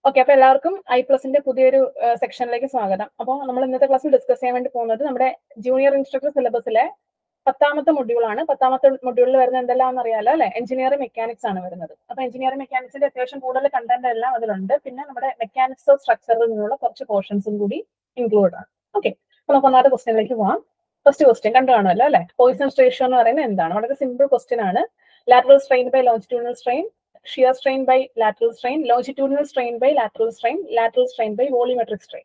Okay അപ്പൊ എല്ലാവർക്കും I പ്ലസിന്റെ പുതിയൊരു സെക്ഷനിലേക്ക് സ്വാഗതം അപ്പോൾ നമ്മൾ ഇന്നത്തെ ക്ലാസ്സിൽ ഡിസ്കസ് ചെയ്യാൻ വേണ്ടി പോകുന്നത് നമ്മുടെ ജൂനിയർ ഇൻസ്ട്രക്ടർ സിലബസിലെ പത്താമത്തെ മൊഡ്യൂളാണ് പത്താമത്തെ മൊഡ്യൂളിൽ വരുന്നത് എന്തെല്ലാം അറിയാലോ അല്ലെ എഞ്ചിനീയറിംഗ് മെക്കാനിക്സ് ആണ് വരുന്നത് അപ്പൊ എഞ്ചിനീയറിംഗ് മെക്കാനിക്സിന്റെ അത്യാവശ്യം കൂടുതൽ കണ്ടന്റ് എല്ലാം അതിലുണ്ട് പിന്നെ നമ്മുടെ മെക്കാനിക്സ് ഓഫ് സ്ട്രക്ചറിൽ നിന്നുള്ള കുറച്ച് പോർഷൻസും കൂടി ഇൻക്ലൂഡ് ആണ് ഓക്കെ അപ്പൊ നമുക്ക് ഒന്നാമത്തെ ക്വസ്റ്റ്യനിലേക്ക് പോവാം ഫസ്റ്റ് ക്വസ്റ്റ്യൻ കണ്ടു കാണുമല്ലോ അല്ലെ പോയിസൺസ് റേഷ്യോ എന്ന് പറയുന്നത് എന്താണ് വളരെ സിമ്പിൾ ക്വസ്റ്റ്യൻ ആണ് lateral strain by longitudinal strain, shear strain by lateral strain, longitudinal strain by lateral strain, lateral strain by volumetric strain.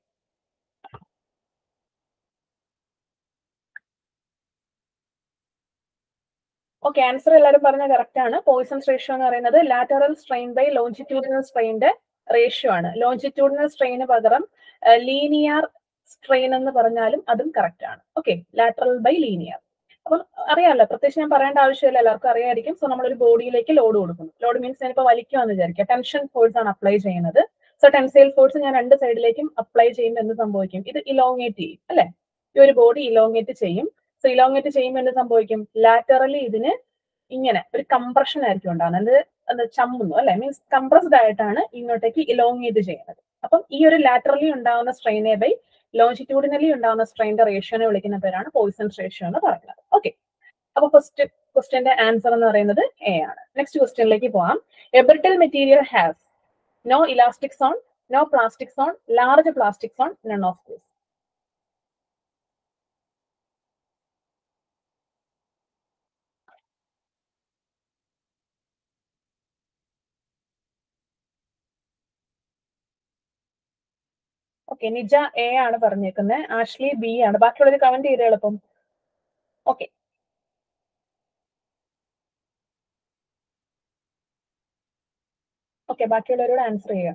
Okay answer എല്ലാവരും പറഞ്ഞ കറക്റ്റ് ആണ് പോയിസൺസ് റേഷ്യോ എന്ന് പറയുന്നത് ലാറ്ററൽ സ്ട്രെയിൻ ബൈ ലോഞ്ചിറ്റ്യൂഡിനൽ സ്ട്രെയിന്റെ ratio ആണ് longitudinal സ്ട്രെയിന് പകരം linear strain എന്ന് പറഞ്ഞാലും അതും കറക്റ്റ് ആണ് ഓക്കെ ലാറ്ററൽ ബൈ ലീനിയർ അപ്പം അറിയാമല്ലോ പ്രത്യേകിച്ച് ഞാൻ പറയേണ്ട ആവശ്യമില്ല എല്ലാവർക്കും അറിയായിരിക്കും സോ നമ്മളൊരു ബോഡിയിലേക്ക് ലോഡ് കൊടുക്കുന്നു ലോഡ് മീൻസ് ഞാനിപ്പോൾ വലിക്കുമെന്ന് വിചാരിക്കുക ടെൻഷൻ ഫോഴ്സ് ആണ് അപ്ലൈ ചെയ്യുന്നത് സോ ടെൻസൈൽ ഫോഴ്സ് ഞാൻ രണ്ട് സൈഡിലേക്കും അപ്ലൈ ചെയ്യുമ്പോൾ എന്ത് സംഭവിക്കും ഇത് ഇലോങ്ങേറ്റ് ചെയ്യും അല്ലെ ഈ ഒരു ബോഡി ഇലോങ്ങേറ്റ് ചെയ്യും സോ ഇലോങ്ങേറ്റ് ചെയ്യുമ്പോൾ എന്ത് സംഭവിക്കും ലാറ്ററലി ഇതിന് ഇങ്ങനെ ഒരു കംപ്രഷൻ ആയിരിക്കും ഉണ്ടാകുന്നത് അത് ചമ്മുന്നു അല്ലെ മീൻസ് കംപ്രസ്ഡ് ആയിട്ടാണ് ഇങ്ങോട്ടേക്ക് ഇലോങ്ങേറ്റ് ചെയ്യുന്നത് അപ്പം ഈ ഒരു ലാറ്ററലി ഉണ്ടാകുന്ന സ്ട്രെയിനെ ബൈ ലോഞ്ചിറ്റ്യൂഡിനലി ഉണ്ടാകുന്ന സ്ട്രെയിന്റെ റേഷ്യോനെ വിളിക്കുന്ന പേരാണ് പോയിസൺസ് റേഷ്യോ എന്ന് പറയുന്നത് ഓക്കെ അപ്പൊ ഫസ്റ്റ് ക്വസ്റ്റ്യന്റെ ആൻസർ എന്ന് പറയുന്നത് എ ആണ് നെക്സ്റ്റ് ക്വസ്റ്റ്യനിലേക്ക് പോവാം എബർട്ടിൽ material has no elastic zone no plastic zone large plastic zone none of this okay Nija A ആണ് പറഞ്ഞേക്കുന്നത് ആഷ്ലി ബി ആണ് ബാക്കിയുള്ളവർ കമന്റ് ചെയ്ത് എളുപ്പം ഓക്കെ ഓക്കെ ബാക്കിയുള്ളവരോട് ആൻസർ ചെയ്യാം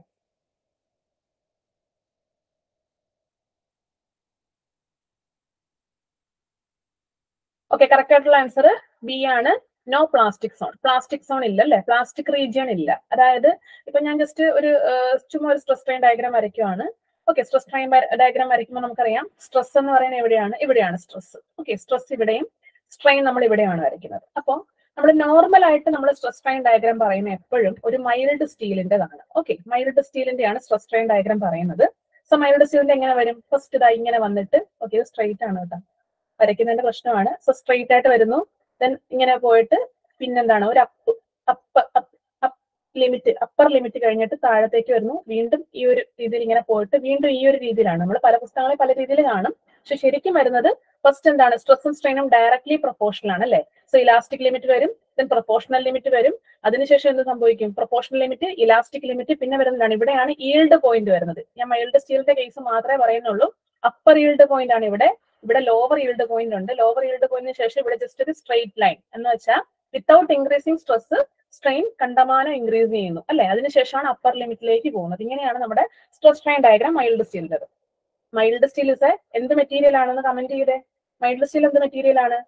ഓക്കെ കറക്റ്റ് ആയിട്ടുള്ള ആൻസർ ബി ആണ് no plastic zone plastic zone ഇല്ല അല്ലെ പ്ലാസ്റ്റിക് റീജിയൺ ഇല്ല അതായത് ഇപ്പൊ ഞാൻ ജസ്റ്റ് ഒരു ചുമ്മാ ഒരു സ്ട്രെസ് ട്രെയിൻ ഡയഗ്രാം വരയ്ക്കുവാണ് ഓക്കെ സ്ട്രെസ് ട്രെയിൻ ഡയഗ്രാം വരയ്ക്കുമ്പോൾ നമുക്കറിയാം സ്ട്രെസ് എന്ന് പറയുന്നത് എവിടെയാണ് ഇവിടെയാണ് സ്ട്രെസ് ഓക്കെ സ്ട്രെസ് ഇവിടെയും സ്ട്രെയിൻ നമ്മൾ ഇവിടെയാണ് വരയ്ക്കുന്നത് അപ്പോൾ നമ്മൾ നോർമൽ ആയിട്ട് നമ്മൾ സ്ട്രെസ് ട്രെയിൻ ഡയഗ്രാം പറയുന്നത് എപ്പോഴും ഒരു മൈൽഡ് സ്റ്റീലിന്റെതാണ് ഓക്കെ മൈൽഡ് സ്റ്റീലിന്റെയാണ് സ്ട്രെസ് ട്രെയിൻ ഡയഗ്രാം പറയുന്നത് സോ മൈൽഡ് സ്റ്റീലിന്റെ എങ്ങനെ വരും ഫസ്റ്റ് ഇതാ ഇങ്ങനെ വന്നിട്ട് ഓക്കെ സ്ട്രെയിറ്റ് ആണ് കേട്ടോ വരയ്ക്കുന്നതിന്റെ പ്രശ്നമാണ് സോ സ്ട്രെയിറ്റ് ആയിട്ട് വരുന്നു ദെൻ ഇങ്ങനെ പോയിട്ട് പിന്നെന്താണ് ഒരു up up limit upper limit കഴിഞ്ഞിട്ട് താഴത്തേക്ക് വരുന്നു വീണ്ടും ഈ ഒരു രീതിയിൽ ഇങ്ങനെ പോയിട്ട് വീണ്ടും ഈ ഒരു രീതിയിലാണ് നമ്മൾ പല പുസ്തകങ്ങളിൽ പല രീതിയിൽ കാണും പക്ഷെ ശരിക്കും വരുന്നത് ഫസ്റ്റ് എന്താണ് സ്ട്രെസ്സും സ്ട്രെയിനും ഡയറക്ട്ലി പ്രൊപ്പോർഷണൽ ആണ് അല്ലേ സോ ഇലാസ്റ്റിക് ലിമിറ്റ് വരും ദെൻ പ്രൊപ്പോർഷണൽ ലിമിറ്റ് വരും അതിനുശേഷം എന്ത് സംഭവിക്കും പ്രൊപ്പോർഷണൽ ലിമിറ്റ് ഇലാസ്റ്റിക് ലിമിറ്റ് പിന്നെ വരുന്നതാണ് ഇവിടെയാണ് ഈൽഡ് പോയിന്റ് വരുന്നത് ഞാൻ മൈൽഡ് സ്റ്റീലിന്റെ കേസ് മാത്രമേ പറയുന്നുള്ളൂ അപ്പർ ഈൽഡ് പോയിന്റ് ആണ് ഇവിടെ ഇവിടെ ലോവർ ഈൽഡ് പോയിന്റ് ഉണ്ട് ലോവർ ഈൽഡ് പോയിന്റിന് ശേഷം ഇവിടെ ജസ്റ്റ് ഒരു സ്ട്രെയിറ്റ് ലൈൻ എന്ന് വെച്ചാൽ വിത്തൗട്ട് ഇൻക്രീസിങ് സ്ട്രെസ് സ്ട്രെയിൻ കണ്ടമാനം ഇൻക്രീസ് ചെയ്യുന്നു അല്ലെ അതിനുശേഷമാണ് അപ്പർ ലിമിറ്റിലേക്ക് പോകുന്നത് ഇങ്ങനെയാണ് നമ്മുടെ സ്ട്രെസ് സ്ട്രെയിൻ ഡയഗ്രാം മൈൽഡ് സ്റ്റീലിന്റെ മൈൽഡ് സ്റ്റീൽ ഇസ് എന്ത് മെറ്റീരിയൽ ആണെന്ന് കമന്റ് ചെയ്തേ മൈൽഡ് സ്റ്റീൽ എന്ത് മെറ്റീരിയൽ ആണ്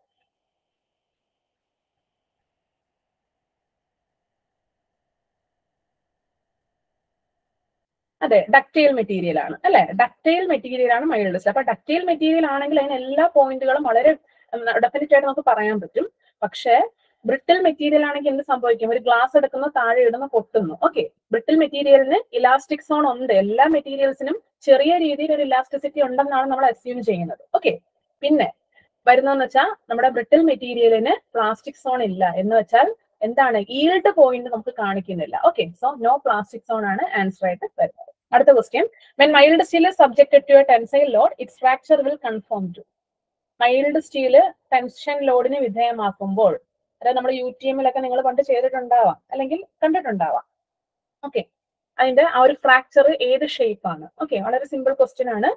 അതെ ഡക്റ്റൈൽ മെറ്റീരിയൽ ആണ് അല്ലെ ഡക്റ്റൈൽ മെറ്റീരിയൽ ആണ് മൈൽഡ് സ്റ്റീൽ അപ്പൊ ഡക്റ്റൈൽ മെറ്റീരിയൽ ആണെങ്കിൽ അതിന് എല്ലാ പോയിന്റുകളും വളരെ ഡെഫിനറ്റ് ആയിട്ട് നമുക്ക് പറയാൻ പറ്റും പക്ഷേ ബ്രിട്ടിൽ മെറ്റീരിയൽ ആണെങ്കിൽ എന്ത് സംഭവിക്കും ഒരു ഗ്ലാസ് എടുക്കുന്നു താഴെ ഇടുന്നു പൊട്ടുന്നു ഓക്കെ ബ്രിട്ടിൽ മെറ്റീരിയലിന് ഇലാസ്റ്റിക് സോൺ ഉണ്ട് എല്ലാ മെറ്റീരിയൽസിനും ചെറിയ രീതിയിൽ ഒരു ഇലാസ്റ്റിസിറ്റി ഉണ്ടെന്നാണ് നമ്മൾ അസ്യൂം ചെയ്യുന്നത് ഓക്കെ പിന്നെ വരുന്നതെന്ന് വെച്ചാൽ നമ്മുടെ ബ്രിട്ടിൽ മെറ്റീരിയലിന് പ്ലാസ്റ്റിക് സോൺ ഇല്ല എന്ന് വെച്ചാൽ എന്താണ് ഈൽഡ് പോയിന്റ് നമുക്ക് കാണിക്കുന്നില്ല okay so no plastic zone ആണ് ആൻസർ ആയിട്ട് വരുന്നത് അടുത്ത question when mild steel subjected to a tensile load its fracture will confirm to mild steel tension ലോഡിന് വിധേയമാക്കുമ്പോൾ അതായത് നമ്മൾ യു ടി എമ്മിലൊക്കെ നിങ്ങൾ പണ്ട് ചെയ്തിട്ടുണ്ടാവാം അല്ലെങ്കിൽ കണ്ടിട്ടുണ്ടാവാം ഓക്കെ അതിന്റെ ആ ഒരു ഫ്രാക്ചർ ഏത് ഷേപ്പ് ആണ് ഓക്കെ വളരെ സിമ്പിൾ ക്വസ്റ്റ്യൻ ആണ്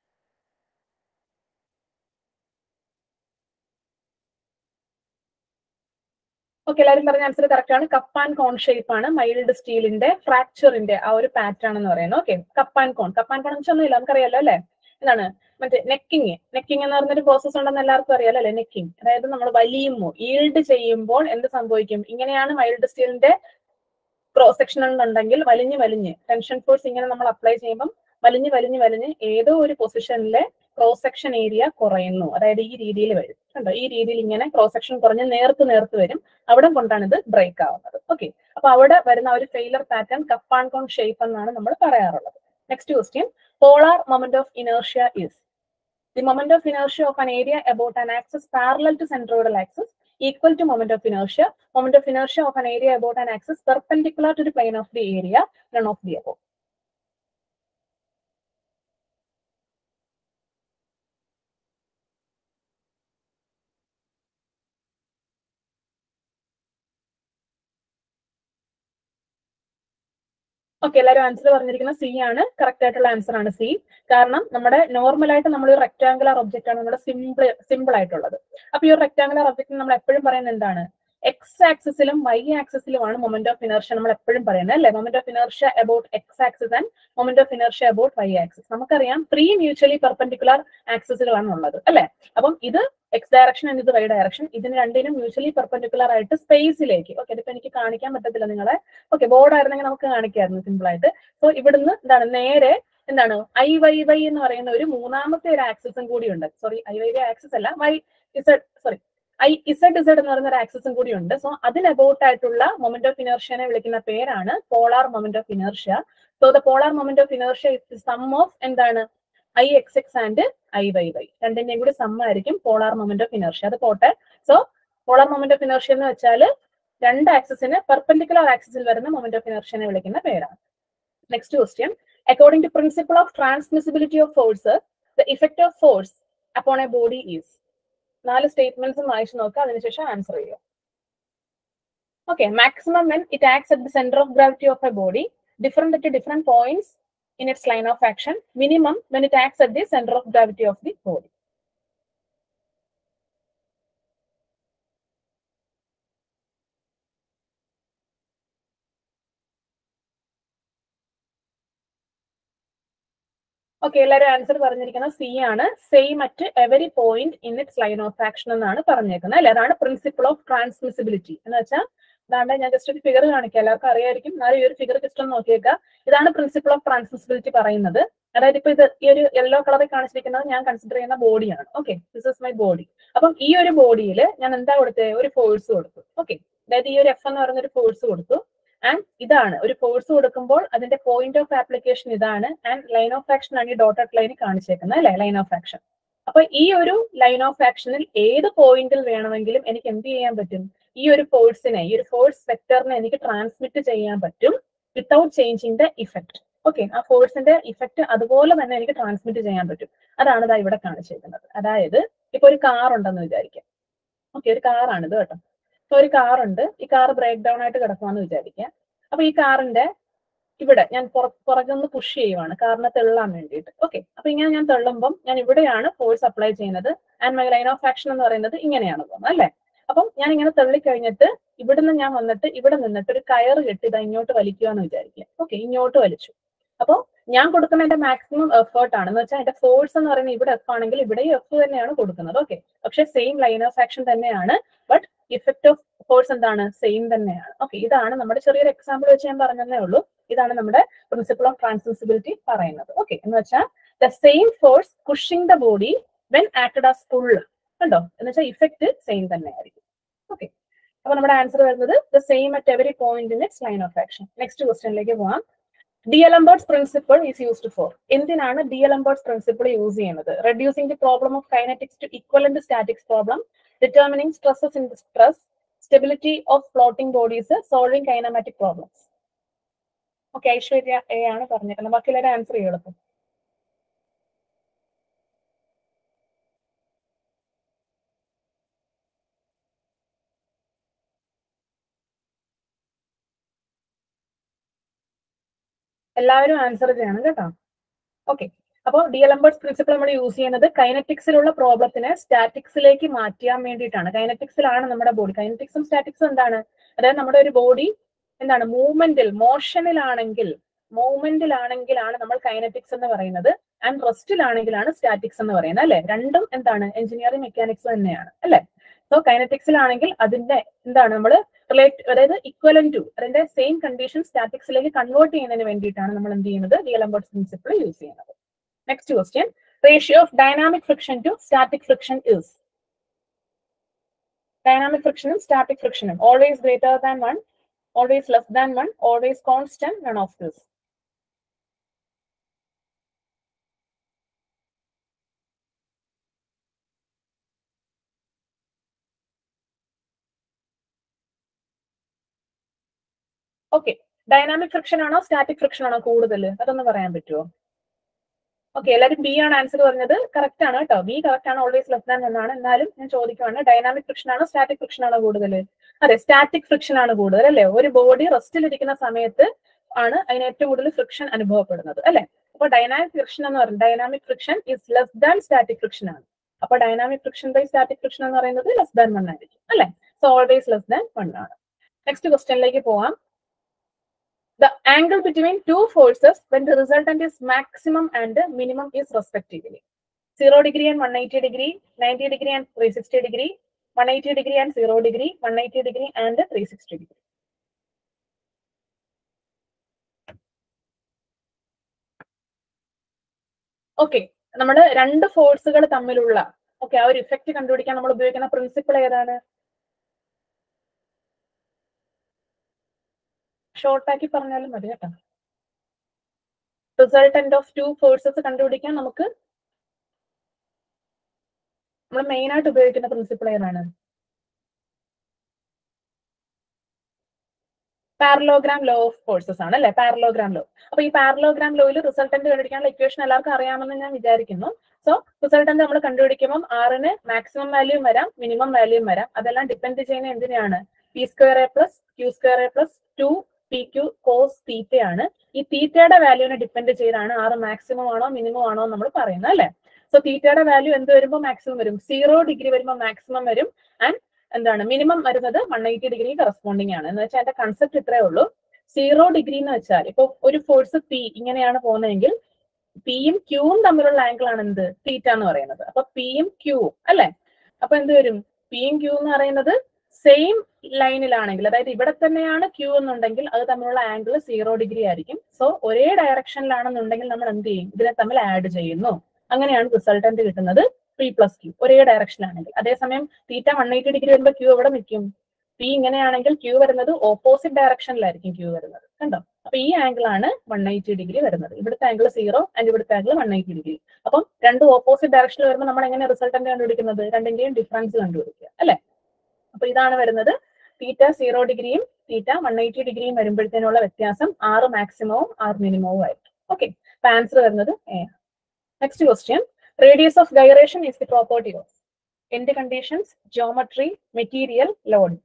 ഓക്കെ എല്ലാവരും പറഞ്ഞ ആൻസർ കറക്റ്റ് ആണ് കപ്പ് ആൻഡ് കോൺ ഷേപ്പ് ആണ് മൈൽഡ് സ്റ്റീലിന്റെ ഫ്രാക്ചറിന്റെ ആ ഒരു പാറ്റേൺ എന്ന് പറയുന്നത് okay cup and cone cup and cone ഒന്നുമില്ല നമുക്കറിയാലോ അല്ലെ എന്താണ് മറ്റേ നെക്കിങ് നെക്കിങ് എന്ന് പറയുന്നൊരു പ്രോസസ് ഉണ്ടെന്ന് എല്ലാവർക്കും അറിയാലോ അല്ലെ നെക്കിങ് അതായത് നമ്മൾ വലിയുമ്പോൾ ഈൽഡ് ചെയ്യുമ്പോൾ എന്ത് സംഭവിക്കും ഇങ്ങനെയാണ് മൈൽഡ് സ്റ്റീലിന്റെ ക്രോസ് സെക്ഷൻ ഉണ്ടെങ്കിൽ വലിഞ്ഞ് വലിഞ്ഞ് ടെൻഷൻ ഫോഴ്സ് ഇങ്ങനെ നമ്മൾ അപ്ലൈ ചെയ്യുമ്പോൾ വലിഞ്ഞ് വലിഞ്ഞ് വലിഞ്ഞ് ഏതോ ഒരു പൊസിഷനിലെ ക്രോസ് സെക്ഷൻ ഏരിയ കുറയുന്നു അതായത് ഈ രീതിയിൽ വരും കണ്ടോ ഈ രീതിയിൽ ഇങ്ങനെ ക്രോസ് സെക്ഷൻ കുറഞ്ഞ് നേർത്ത് നേർത്ത് വരും അവിടെ കൊണ്ടാണ് ഇത് ബ്രേക്ക് ആവുന്നത് ഓക്കെ അപ്പൊ അവിടെ വരുന്ന ഒരു failure pattern cup and cone shape എന്നാണ് നമ്മൾ പറയാറുള്ളത് next question polar moment of inertia is the moment of inertia of an area about an axis parallel to centroidal axis equal to moment of inertia moment of inertia of an area about an axis perpendicular to the plane of the area none of the above okay എല്ലാവരും answer പറഞ്ഞിരിക്കുന്ന C ആണ് correct ആയിട്ടുള്ള answer ആണ് C കാരണം നമ്മുടെ normal ആയിട്ട് നമ്മൾ ഒരു റെക്ടാങ്കുലർ ഒബ്ജക്റ്റ് ആണ് നമ്മുടെ സിമ്പിൾ സിമ്പിൾ ആയിട്ടുള്ളത് അപ്പൊ ഈ ഒരു റെക്ടാങ്കുലർ ഒബ്ജക്റ്റ് നമ്മൾ എപ്പോഴും പറയുന്നത് എന്താണ് എക്സ് ആക്സിസിലും വൈ ആക്സിസിലുമാണ് മൊമെന്റ് ഓഫ് ഇനർഷ്യ നമ്മൾ എപ്പോഴും പറയുന്നത് അല്ലെ moment of inertia about X axis and moment of inertia about Y axis നമുക്കറിയാം ത്രീ മ്യൂച്വലി പെർപെൻഡിക്കുലർ ആക്സിസിലാണ് ഉള്ളത് അല്ലെ അപ്പം ഇത് എക്സ് ഡയറക്ഷൻ ആൻഡ് ഇത് വൈ ഡയറക്ഷൻ ഇതിന് രണ്ടിനും മ്യൂച്വലി പെർപെൻഡിക്കുലർ ആയിട്ട് സ്പേസിലേക്ക് ഓക്കെ ഇതിപ്പോ എനിക്ക് കാണിക്കാൻ പറ്റത്തില്ല നിങ്ങളെ ഓക്കെ ബോർഡ് ആയിരുന്നെങ്കിൽ നമുക്ക് കാണിക്കായിരുന്നു സിമ്പിൾ ആയിട്ട് സോ ഇവിടുന്ന് എന്താണ് നേരെ എന്താണ് ഐ വൈ വൈ എന്ന് പറയുന്ന ഒരു മൂന്നാമത്തെ ഒരു ആക്സിസും കൂടി ഉണ്ട് sorry I Y Y axis അല്ല Y Z sorry I Z Z എന്ന് പറയുന്ന ഒരു ആക്സിസും കൂടി ഉണ്ട് സോ അതിന് അബൌട്ട് ആയിട്ടുള്ള മൊമെന്റ് ഓഫ് ഇനർഷ്യനെ വിളിക്കുന്ന പേരാണ് polar moment of inertia so the polar moment of inertia is sum of എന്താണ് I X X and I Y Y രണ്ടിന്റെയും കൂടി സം ആയിരിക്കും പോളാർ മൊമെന്റ് ഓഫ് ഇനർഷ്യ അത് പോട്ടെ so polar moment of inertia എന്ന് വെച്ചാൽ രണ്ട് ആക്സിസിന് പെർപെൻഡിക്കുലർ ആക്സിസിൽ വരുന്ന മൊമെന്റ് ഓഫ് ഇനർഷ്യനെ വിളിക്കുന്ന പേരാണ് next question according to principle of transmissibility of force the effect of force upon a body is നാല് സ്റ്റേറ്റ്മെന്റ്സും വായിച്ചു നോക്കുക അതിനുശേഷം ആൻസർ ചെയ്യുക okay maximum when it acts at the centre of gravity of a body different at different points in its line of action minimum when it acts at the center of gravity of the body. Okay എല്ലാവരും answer പറഞ്ഞിരിക്കുന്നത് C ആണ് same at every point in its line of action എന്നാണ് പറഞ്ഞേക്കുന്നത് അല്ലെ അതാണ് principle of transmissibility എന്ന് വെച്ചാൽ അതാണ്ട് ഞാൻ ജസ്റ്റ് ഒരു ഫിഗർ കാണിക്കാം എല്ലാവർക്കും അറിയായിരിക്കും എന്നാലും ഈ ഒരു ഫിഗർ ജസ്റ്റ് ഒന്ന് നോക്കിയേക്കാം ഇതാണ് പ്രിൻസിപ്പിൾ ഓഫ് ട്രാൻസ്മിസിബിലിറ്റി പറയുന്നത് അതായത് ഇപ്പൊ ഇത് ഈ ഒരു യെല്ലോ കളറിൽ കാണിച്ചിരിക്കുന്നത് ഞാൻ കൺസിഡർ ചെയ്യുന്ന ബോഡിയാണ് okay this is my body അപ്പം ഈ ഒരു ബോഡിയിൽ ഞാൻ എന്താ കൊടുത്തത് ഒരു ഫോഴ്സ് കൊടുത്തു ഓക്കെ അതായത് ഈ ഒരു എഫ് എന്ന് പറയുന്ന ഒരു ഫോഴ്സ് കൊടുത്തു ആൻഡ് ഇതാണ് ഒരു ഫോഴ്സ് കൊടുക്കുമ്പോൾ അതിന്റെ പോയിന്റ് ഓഫ് ആപ്ലിക്കേഷൻ ഇതാണ് ആൻഡ് ലൈൻ ഓഫ് ആക്ഷൻ ആണ് ഈ ഡോട്ടഡ് ലൈനിൽ കാണിച്ചേക്കുന്നത് അല്ലെ ലൈൻ ഓഫ് ആക്ഷൻ അപ്പൊ ഈ ഒരു ലൈൻ ഓഫ് ആക്ഷനിൽ ഏത് പോയിന്റിൽ വേണമെങ്കിലും എനിക്ക് എന്ത് ചെയ്യാൻ പറ്റും ഈ ഒരു ഫോഴ്സിനെ ഈ ഒരു ഫോഴ്സ് വെക്ടറിനെ എനിക്ക് ട്രാൻസ്മിറ്റ് ചെയ്യാൻ പറ്റും without changing the effect okay ആ ഫോഴ്സിന്റെ ഇഫക്റ്റ് അതുപോലെ തന്നെ എനിക്ക് ട്രാൻസ്മിറ്റ് ചെയ്യാൻ പറ്റും അതാണ് ഇതാ ഇവിടെ കാണിച്ചേക്കുന്നത് അതായത് ഇപ്പൊ ഒരു കാർ ഉണ്ടെന്ന് വിചാരിക്കാം ഓക്കെ ഒരു കാറാണ് ഇത് കേട്ടോ ഇപ്പൊ ഒരു കാർ ഉണ്ട് ഈ കാർ ബ്രേക്ക് ഡൗൺ ആയിട്ട് കിടക്കുവാന്ന് വിചാരിക്കാം അപ്പൊ ഈ കാറിന്റെ ഇവിടെ ഞാൻ പുറകൊന്ന് പുഷ് ചെയ്യുവാണ് കാറിനെ തെള്ളാൻ വേണ്ടിയിട്ട് ഓക്കെ അപ്പൊ ഇങ്ങനെ ഞാൻ തെള്ളുമ്പം ഞാൻ ഇവിടെയാണ് ഫോഴ്സ് അപ്ലൈ ചെയ്യുന്നത് and my line of action എന്ന് പറയുന്നത് ഇങ്ങനെയാണ് പോകുന്നത് അല്ലെ അപ്പം ഞാൻ ഇങ്ങനെ തള്ളിക്കഴിഞ്ഞിട്ട് ഇവിടുന്ന് ഞാൻ വന്നിട്ട് ഇവിടെ നിന്നിട്ട് ഒരു കയറ് കെട്ടി ഇതാ ഇങ്ങോട്ട് വലിക്കുക എന്ന് വിചാരിക്കുക ഓക്കെ ഇങ്ങോട്ട് വലിച്ചു അപ്പോൾ ഞാൻ കൊടുക്കുന്ന എന്റെ മാക്സിമം എഫേർട്ട് ആണ് എന്ന് വെച്ചാൽ എന്റെ ഫോഴ്സ് എന്ന് പറയുന്നത് ഇവിടെ എഫ് ആണെങ്കിൽ ഇവിടെയും എഫ് തന്നെയാണ് കൊടുക്കുന്നത് ഓക്കെ പക്ഷെ സെയിം ലൈൻ ഓഫ് ആക്ഷൻ തന്നെയാണ് ബട്ട് ഇഫക്റ്റ് ഓഫ് ഫോഴ്സ് എന്താണ് സെയിം തന്നെയാണ് ഓക്കെ ഇതാണ് നമ്മുടെ ചെറിയൊരു എക്സാമ്പിൾ വെച്ച് ഞാൻ പറഞ്ഞതേ ഉള്ളൂ ഇതാണ് നമ്മുടെ പ്രിൻസിപ്പിൾ ഓഫ് ട്രാൻസ്മിസിബിലിറ്റി പറയുന്നത് ഓക്കെ എന്ന് വെച്ചാൽ the same force pushing the body when acted as pull കണ്ടോ എന്ന് വെച്ചാൽ ഇഫക്റ്റ് സെയിം തന്നെ ആയിരിക്കും ഓക്കെ അപ്പൊ നമ്മുടെ ആൻസർ വരുന്നത് the same at every point in its line of action next ക്വസ്റ്റ്യനിലേക്ക് പോവാം D'Alembert's principle is used for എന്തിനാണ് ഡിയലംബേർട്സ് പ്രിൻസിപ്പിൾ യൂസ് ചെയ്യുന്നത് reducing the problem of kinetics to equivalent statics problem determining stresses in stress stability of floating bodies solving kinematic problems okay Aishwarya A ആണ് പറഞ്ഞേക്കുന്നത് ബാക്കിയുള്ളവരെ answer ചെയ്യണം എല്ലാവരും answer ചെയ്യണം കേട്ടോ okay അപ്പോൾ ഡിയലംബേർട്സ് പ്രിൻസിപ്പിൾ നമ്മൾ യൂസ് ചെയ്യുന്നത് കൈനറ്റിക്സിലുള്ള പ്രോബ്ലത്തിനെ സ്റ്റാറ്റിക്സിലേക്ക് മാറ്റാൻ വേണ്ടിയിട്ടാണ് കൈനറ്റിക്സിലാണ് നമ്മുടെ ബോഡി കൈനറ്റിക്സും സ്റ്റാറ്റിക്സും എന്താണ് അതായത് നമ്മുടെ ഒരു ബോഡി എന്താണ് മൂവ്മെന്റിൽ മോഷനിലാണെങ്കിൽ മൂവ്മെന്റിലാണെങ്കിലാണ് നമ്മൾ കൈനറ്റിക്സ് എന്ന് പറയുന്നത് ആൻഡ് റെസ്റ്റിലാണെങ്കിലാണ് സ്റ്റാറ്റിക്സ് എന്ന് പറയുന്നത് അല്ലെ രണ്ടും എന്താണ് എഞ്ചിനീയറിംഗ് മെക്കാനിക്സ് തന്നെയാണ് അല്ലെ സോ കൈനറ്റിക്സിലാണെങ്കിൽ അതിന്റെ എന്താണ് നമ്മൾ റിലേറ്റ് അതായത് ഇക്വലൻ ടു അതിന്റെ സെയിം കണ്ടീഷൻ സ്റ്റാറ്റിക്സിലേക്ക് കൺവേർട്ട് ചെയ്യുന്നതിന് വേണ്ടിയിട്ടാണ് നമ്മൾ എന്ത് ചെയ്യുന്നത് വിയലംബോർട്സ് പ്രിൻസിപ്പിൾ യൂസ് ചെയ്യുന്നത് next question ratio of dynamic friction to static friction is dynamic ഫ്രിക്ഷനും സ്റ്റാറ്റിക് ഫ്രിക്ഷനും always greater than one always less than one always constant none of this okay dynamic friction ആണോ static friction ആണോ കൂടുതൽ അതൊന്ന് പറയാൻ പറ്റുമോ okay എല്ലാവരും B ആണ് ആൻസർ പറഞ്ഞത് കറക്റ്റ് ആണ് കേട്ടോ ബി കറക്റ്റ് ആണ് ഓൾവേസ് ലെസ് ദാൻ എന്നാണ് എന്നാലും ഞാൻ ചോദിക്കുവാണ് ഡൈനാമിക് ഫ്രിക്ഷൻ ആണോ സ്റ്റാറ്റിക് ഫ്രിക്ഷൻ ആണോ കൂടുതൽ അതെ സ്റ്റാറ്റിക് ഫ്രിക്ഷൻ ആണ് കൂടുതൽ അല്ലേ ഒരു ബോഡി റെസ്റ്റിലിരിക്കുന്ന സമയത്ത് ആണ് അതിന് ഏറ്റവും കൂടുതൽ ഫ്രിക്ഷൻ അനുഭവപ്പെടുന്നത് അല്ലെ അപ്പൊ ഡൈനാമിക് ഫ്രിക്ഷൻ എന്ന് പറയുന്നത് dynamic friction is less than static friction ആണ് അപ്പൊ dynamic friction by static friction എന്ന് പറയുന്നത് ലെസ് ദാൻ വൺ ആയിരിക്കും അല്ലെ so always less than one ആണ് നെക്സ്റ്റ് ക്വസ്റ്റ്യനിലേക്ക് പോവാം the angle between two forces when the resultant is maximum and minimum is respectively 0 degree and 180 degree 90 degree and 360 degree 180 degree and 0 degree 180 degree and 360 degree okay നമ്മൾ രണ്ട് ഫോഴ്സുകൾ തമ്മിലുള്ള okay ആ ഒരു effect കണ്ടുപിടിക്കാൻ നമ്മൾ ഉപയോഗിക്കുന്ന പ്രിൻസിപ്പിൾ ഏതാണ് ഷോർട്ടാക്കി പറഞ്ഞാലും മതി കേട്ടോ റിസൾട്ടന്റ് ഓഫ് ടു ഫോഴ്സസ് കണ്ടുപിടിക്കാൻ നമുക്ക് നമ്മൾ മെയിൻ ആയിട്ട് ഉപയോഗിക്കുന്ന പ്രിൻസിപ്പിൾ ഏതാണ് പാരലോഗ്രാം ലോ ഓഫ് ഫോഴ്സസ് ആണ് അല്ലെ പാരലോഗ്രാം ലോ അപ്പൊ ഈ പാരലോഗ്രാം ലോയിൽ റിസൾട്ടന്റ് കണ്ടുപിടിക്കാനുള്ള ഇക്വേഷൻ എല്ലാവർക്കും അറിയാമെന്ന് ഞാൻ വിചാരിക്കുന്നു സോ റിസൾട്ടന്റ് നമ്മൾ കണ്ടുപിടിക്കുമ്പോൾ ആറിന് മാക്സിമം വാല്യൂം വരാം മിനിമം വാല്യൂം വരാം അതെല്ലാം ഡിപ്പെൻഡ് ചെയ്യുന്ന എന്തിനാണ് P square A plus Q square A plus two P Q cos തീറ്റയാണ് ഈ തീറ്റയുടെ വാല്യൂവിനെ ഡിപ്പെൻഡ് ചെയ്താണ് ആറ് മാക്സിമം ആണോ മിനിമം ആണോ നമ്മൾ പറയുന്നത് അല്ലെ സോ തീറ്റയുടെ വാല്യൂ എന്ത് വരുമ്പോൾ മാക്സിമം വരും സീറോ ഡിഗ്രി വരുമ്പോൾ മാക്സിമം വരും ആൻഡ് എന്താണ് മിനിമം വരുന്നത് വൺ എയ്റ്റി ഡിഗ്രി കറസ്പോണ്ടിങ് ആണ് എന്ന് വെച്ചാൽ അതിന്റെ കൺസെപ്റ്റ് ഇത്രേ ഉള്ളൂ സീറോ ഡിഗ്രി എന്ന് വെച്ചാൽ ഇപ്പൊ ഒരു ഫോഴ്സ് പി ഇങ്ങനെയാണ് പോകുന്നതെങ്കിൽ പിയും ക്യൂവും തമ്മിലുള്ള ആംഗിൾ ആണ് എന്ത് തീറ്റ എന്ന് പറയുന്നത് അപ്പൊ പിയും ക്യൂവും അല്ലെ അപ്പൊ എന്ത് വരും പിയും ക്യൂ എന്ന് പറയുന്നത് സെയിം ലൈനിലാണെങ്കിൽ അതായത് ഇവിടെ തന്നെയാണ് ക്യൂ എന്നുണ്ടെങ്കിൽ അത് തമ്മിലുള്ള ആംഗിൾ സീറോ ഡിഗ്രി ആയിരിക്കും സോ ഒരേ ഡയറക്ഷനിലാണെന്നുണ്ടെങ്കിൽ നമ്മൾ എന്ത് ചെയ്യും ഇതിനെ തമ്മിൽ ആഡ് ചെയ്യുന്നു അങ്ങനെയാണ് റിസൾട്ടന്റ് കിട്ടുന്നത് പി പ്ലസ് ക്യൂ ഒരേ ഡയറക്ഷനിലാണെങ്കിൽ അതേസമയം തീറ്റ വൺ എയ്റ്റി ഡിഗ്രി വരുമ്പോൾ ക്യൂ എവിടെ നിൽക്കും പി ഇങ്ങനെയാണെങ്കിൽ ക്യൂ വരുന്നത് ഓപ്പോസിറ്റ് ഡയറക്ഷനിലായിരിക്കും ക്യൂ വരുന്നത് കണ്ടോ അപ്പൊ ഈ ആംഗിൾ ആണ് വൺ എയ്റ്റി ഡിഗ്രി വരുന്നത് ഇവിടുത്തെ ആംഗിൾ സീറോ ആൻഡ് ഇവിടുത്തെ ആംഗിൾ വൺ എയ്റ്റി ഡിഗ്രി അപ്പം രണ്ട് ഓപ്പോസിറ്റ് ഡയറക്ഷനിൽ വരുമ്പോൾ നമ്മൾ എങ്ങനെ റിസൾട്ടന്റ് കണ്ടുപിടിക്കുന്നത് രണ്ടിന്റെയും ഡിഫറൻസ് കണ്ടുപിടിക്കുക അല്ലെ അപ്പൊ ഇതാണ് വരുന്നത് തീറ്റ സീറോ ഡിഗ്രിയും തീറ്റ വൺ എയ്റ്റി ഡിഗ്രിയും വരുമ്പോഴത്തേനുള്ള വ്യത്യാസം ആറ് മാക്സിമവും ആറ് മിനിമവും ആയിരിക്കും ഓക്കെ അപ്പൊ ആൻസർ വരുന്നത് A next question radius of gyration is the property of end conditions geometry material load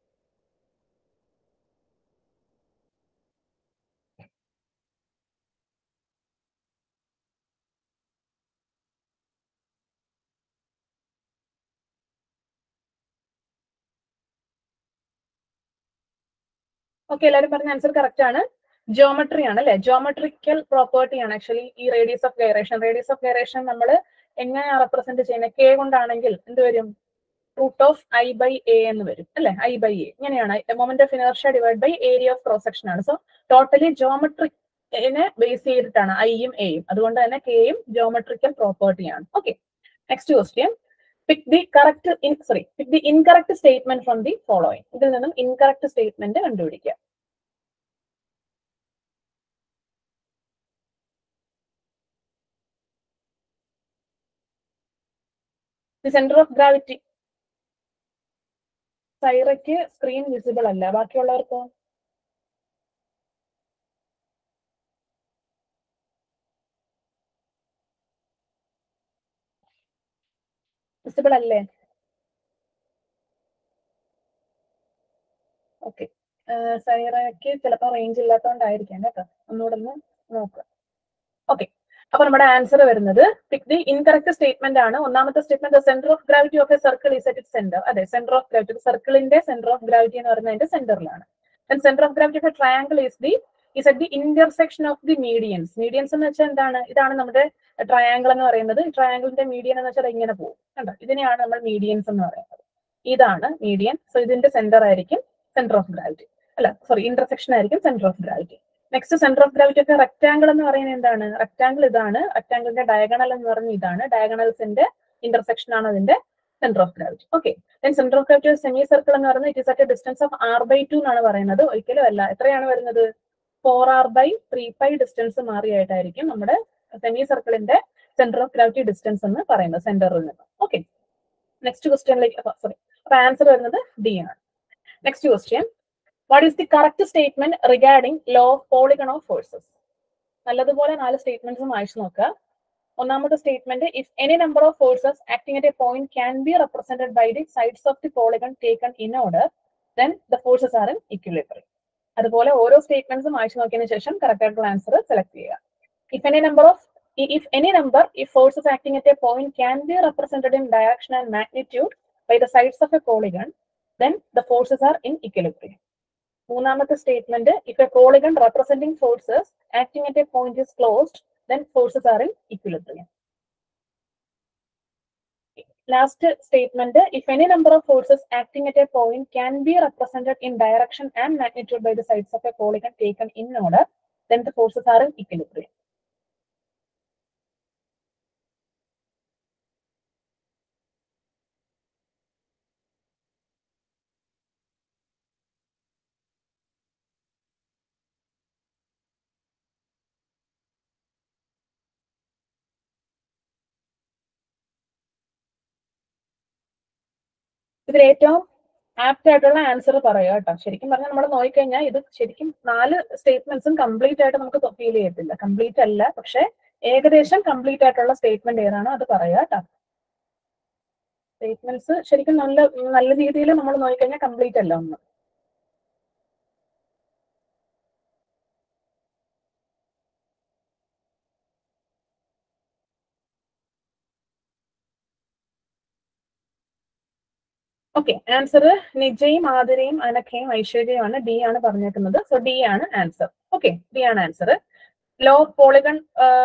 okay എല്ലാവരും പറഞ്ഞ ആൻസർ കറക്റ്റ് ആണ് ജോമെട്രി ആണ് അല്ലെ ജോമെട്രിക്കൽ പ്രോപ്പർട്ടി ആണ് ആക്ച്വലി ഈ radius of gyration radius of gyration നമ്മൾ എങ്ങനെയാണ് റെപ്രസെന്റ് ചെയ്യുന്നത് കെ കൊണ്ടാണെങ്കിൽ എന്ത് വരും root of I by A എന്ന് വരും അല്ലെ ഐ ബൈ എ ഇങ്ങനെയാണ് moment of inertia divide by area of cross section ആണ് സോ ടോട്ടലി ജോമെട്രിനെ ബേസ് ചെയ്തിട്ടാണ് ഐയും എയും അതുകൊണ്ട് തന്നെ കെയും ജോമെട്രിക്കൽ പ്രോപ്പർട്ടിയാണ് okay next question pick the correct in sorry pick the incorrect statement from the following ഇതിൽ നിന്നും ഇൻകറക്റ്റ് സ്റ്റേറ്റ്മെന്റ് കണ്ടുപിടിക്കുക ദി സെന്റർ ഓഫ് ഗ്രാവിറ്റി സൈറയ്ക്ക് സ്ക്രീൻ വിസിബിൾ അല്ല ബാക്കിയുള്ളവർക്കോ വിസിബിൾ അല്ലേ ഓക്കെ സൈറയ്ക്ക് ചിലപ്പോൾ റേഞ്ച് ഇല്ലാത്തതുകൊണ്ടായിരിക്കാം കേട്ടോ ഒന്നുകൂടെ ഒന്ന് നോക്കുക ഓക്കെ അപ്പൊ നമ്മുടെ ആൻസർ വരുന്നത് പിക് ദി ഇൻകറക്റ്റ് സ്റ്റേറ്റ്മെന്റ് ആണ് ഒന്നാമത്തെ statement centre of gravity of a circle is at it centre അതെ സെന്റർ ഓഫ് ഗ്രാവിറ്റി സർക്കിളിന്റെ സെന്റർ ഓഫ് ഗ്രാവിറ്റി എന്ന് പറയുന്നതിന്റെ സെന്ററിലാണ് centre of gravity of a triangle is the is at the intersection of the medians medians എന്ന് വെച്ചാൽ എന്താണ് ഇതാണ് നമ്മുടെ ട്രയാങ്കിൾ എന്ന് പറയുന്നത് ട്രയാങ്കിളിന്റെ മീഡിയൻ എന്ന് വെച്ചാൽ ഇങ്ങനെ പോകും കണ്ടോ ഇതിനെയാണ് നമ്മൾ മീഡിയൻസ് എന്ന് പറയുന്നത് ഇതാണ് മീഡിയൻ സോ ഇതിന്റെ സെന്റർ ആയിരിക്കും സെന്റർ ഓഫ് ഗ്രാവിറ്റി അല്ല സോറി ഇന്റർസെക്ഷൻ ആയിരിക്കും centre of gravity next centre of gravity ഒക്കെ റെക്ടാംഗിൾ എന്ന് പറയുന്നത് എന്താണ് റെക്ടാംഗിൾ ഇതാണ് റെക്ടാംഗിളിന്റെ ഡയഗണൽ എന്ന് പറഞ്ഞ ഇതാണ് ഡയഗണൽസിന്റെ ഇന്റർസെക്ഷൻ ആണ് അതിന്റെ centre of gravity okay then centre of gravity semi circle എന്ന് പറയുന്നത് it is at distance of R by two എന്നാണ് പറയുന്നത് ഒരിക്കലും അല്ല എത്രയാണ് വരുന്നത് four R by three pi distance മാറിയായിട്ടായിരിക്കും നമ്മുടെ സെമി സർക്കിളിന്റെ സെന്റർ ഓഫ് ഗ്രാവിറ്റി ഡിസ്റ്റൻസ് എന്ന് പറയുന്നത് സെന്ററിൽ നിന്ന് ഓക്കെ നെക്സ്റ്റ് ക്വസ്റ്റ്യനിലേക്ക് സോറി അപ്പൊ ആൻസർ വരുന്നത് ഡി ആണ് next question what is the correct statement regarding law of polygon of forces നല്ലതുപോലെ നാല് സ്റ്റേറ്റ്മെന്റ്സും വായിച്ചു നോക്കുക ഒന്നാമത്തെ statement if any number of forces acting at a point can be represented by the sides of the polygon taken in order then the forces are in equilibrium അതുപോലെ ഓരോ സ്റ്റേറ്റ്മെന്റ്സും വായിച്ചു നോക്കിയതിനു ശേഷം കറക്റ്റ് ആയിട്ടുള്ള ആൻസർ സെലക്ട് ചെയ്യുക if any number of if any number if forces acting at a point can be represented in direction and magnitude by the sides of a polygon then the forces are in equilibrium മൂന്നാമത്തെ statement if a polygon representing forces acting at a point is closed then forces are in equilibrium last statement if any number of forces acting at a point can be represented in direction and magnitude by the sides of a polygon taken in order then the forces are in equilibrium ഇതിൽ ഏറ്റവും apt ആയിട്ടുള്ള answer പറയുക കേട്ടോ ശരിക്കും പറഞ്ഞാൽ നമ്മൾ നോക്കിക്കഴിഞ്ഞാൽ ഇത് ശരിക്കും നാല് സ്റ്റേറ്റ്മെന്റ്സും കംപ്ലീറ്റ് ആയിട്ട് നമുക്ക് ഫീൽ ചെയ്യത്തില്ല കംപ്ലീറ്റ് അല്ല പക്ഷെ ഏകദേശം കംപ്ലീറ്റ് ആയിട്ടുള്ള സ്റ്റേറ്റ്മെന്റ് ഏതാണോ അത് പറയുക കേട്ടോ സ്റ്റേറ്റ്മെന്റ്സ് ശരിക്കും നല്ല നല്ല രീതിയിൽ നമ്മൾ നോക്കിക്കഴിഞ്ഞാൽ കംപ്ലീറ്റ് അല്ല ഒന്ന് ഓക്കെ ആൻസർ നിജയും ആതിരയും അനഖയും ഐശ്വര്യയുമാണ് ഡി ആണ് പറഞ്ഞേക്കുന്നത് സോ ഡി ആണ് ആൻസർ ഓക്കെ ഡി ആണ് answer law of polygon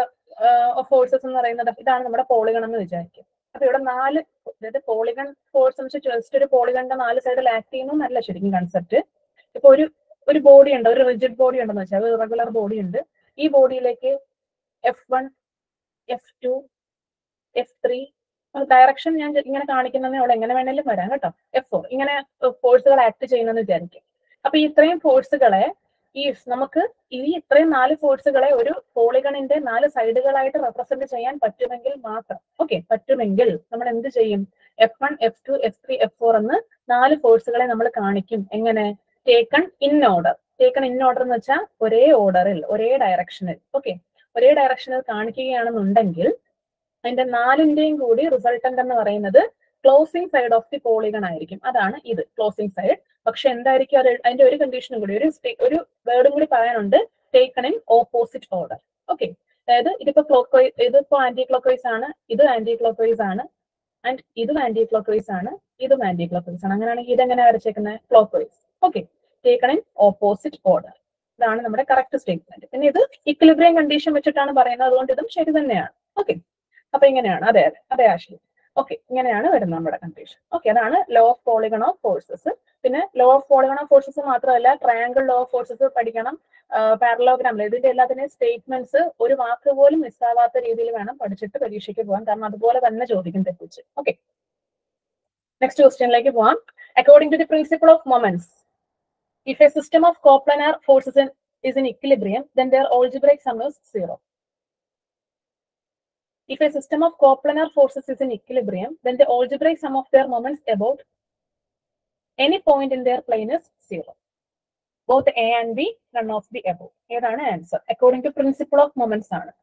of forces എന്ന് പറയുന്നത് ഇതാണ് നമ്മുടെ പോളിഗൺ എന്ന് വിചാരിക്കും അപ്പൊ ഇവിടെ നാല് അതായത് പോളിഗൺ ഫോഴ്സ് എന്ന് വെച്ചാൽ ജസ്റ്റ് ഒരു പോളിഗണിന്റെ നാല് സൈഡിൽ ആക്ട് ചെയ്യുന്നു എന്നല്ല ശരിക്കും കൺസെപ്റ്റ് ഇപ്പൊ ഒരു ഒരു ബോഡി ഉണ്ട് ഒരു റിജിഡ് ബോഡി ഉണ്ടെന്ന് വെച്ചാൽ ഒരു റെഗുലർ ബോഡി ഉണ്ട് ഈ ബോഡിയിലേക്ക് F one F two F three direction ഞാൻ ഇങ്ങനെ കാണിക്കുന്നതേ ഉള്ളൂ എങ്ങനെ വേണേലും വരാം കേട്ടോ എഫ് ഫോർ ഇങ്ങനെ ഫോഴ്സുകൾ ആക്ട് ചെയ്യുന്നെന്ന് വിചാരിക്കും അപ്പൊ ഈ ഇത്രയും ഫോഴ്സുകളെ ഈ നമുക്ക് ഈ ഇത്രയും നാല് ഫോഴ്സുകളെ ഒരു പോളിഗണിന്റെ നാല് സൈഡുകളായിട്ട് റെപ്രസെന്റ് ചെയ്യാൻ പറ്റുമെങ്കിൽ മാത്രം ഓക്കെ പറ്റുമെങ്കിൽ നമ്മൾ എന്ത് ചെയ്യും F one F two F three F four എന്ന് നാല് ഫോഴ്സുകളെ നമ്മൾ കാണിക്കും എങ്ങനെ taken in order taken in order എന്ന് വെച്ചാൽ ഒരേ ഓർഡറിൽ ഒരേ ഡയറക്ഷനിൽ ഓക്കെ ഒരേ ഡയറക്ഷനിൽ കാണിക്കുകയാണെന്നുണ്ടെങ്കിൽ അതിന്റെ നാലിന്റെയും കൂടി റിസൾട്ടന്റ് എന്ന് പറയുന്നത് closing side of the polygon ആയിരിക്കും അതാണ് ഇത് ക്ലോസിംഗ് സൈഡ് പക്ഷെ എന്തായിരിക്കും അത് അതിന്റെ ഒരു കണ്ടീഷനും കൂടി ഒരു ഒരു വേർഡും കൂടി പറയാനുണ്ട് taken in opposite order okay അതായത് ഇതിപ്പോ ക്ലോക്ക് വൈസ് ഇതിപ്പോ ആന്റി ക്ലോക്ക് വൈസ് ആണ് ഇത് ആന്റി ക്ലോക്ക് വൈസ് ആണ് ആൻഡ് ഇതും ആന്റി ക്ലോക്ക് വൈസ് ആണ് ഇതും ആന്റി ക്ലോക്ക് വൈസ് ആണ് അങ്ങനെയാണെങ്കിൽ ഇതെങ്ങനെ വരച്ചേക്കുന്നത് clockwise okay taken in opposite order ഇതാണ് നമ്മുടെ കറക്റ്റ് സ്റ്റേറ്റ്മെന്റ് പിന്നെ ഇത് ഇക്വിലിബ്രിയം കണ്ടീഷൻ വെച്ചിട്ടാണ് പറയുന്നത് അതുകൊണ്ട് ഇതും ശരി തന്നെയാണ് ഓക്കെ അപ്പൊ ഇങ്ങനെയാണ് അതെ അതെ അതെ ആശയം ഓക്കെ ഇങ്ങനെയാണ് വരുന്നത് നമ്മുടെ കണ്ടീഷൻ ഓക്കെ അതാണ് law of polygon of forces പിന്നെ law of polygon of forces മാത്രമല്ല ട്രയാങ്കിൾ ലോ ഓഫ് ഫോഴ്സസ് പഠിക്കണം പാരലോഗ്രാം ഇതിന്റെ എല്ലാത്തിന്റെയും സ്റ്റേറ്റ്മെന്റ്സ് ഒരു വാക്ക് പോലും മിസ്സാവാത്ത രീതിയിൽ വേണം പഠിച്ചിട്ട് പരീക്ഷയ്ക്ക് പോകാൻ കാരണം അതുപോലെ തന്നെ ചോദിക്കും തെറ്റിച്ച് ഓക്കെ നെക്സ്റ്റ് ക്വസ്റ്റ്യനിലേക്ക് പോവാം according to the principle of moments if a system of coplanar forces is in equilibrium, then their algebraic sum is zero. If a system of coplanar forces is in equilibrium, then the algebraic sum of their moments about any point in their plane is zero. Both A and B, none of the above. ഏതാണ് answer according to principle of moments ആണ്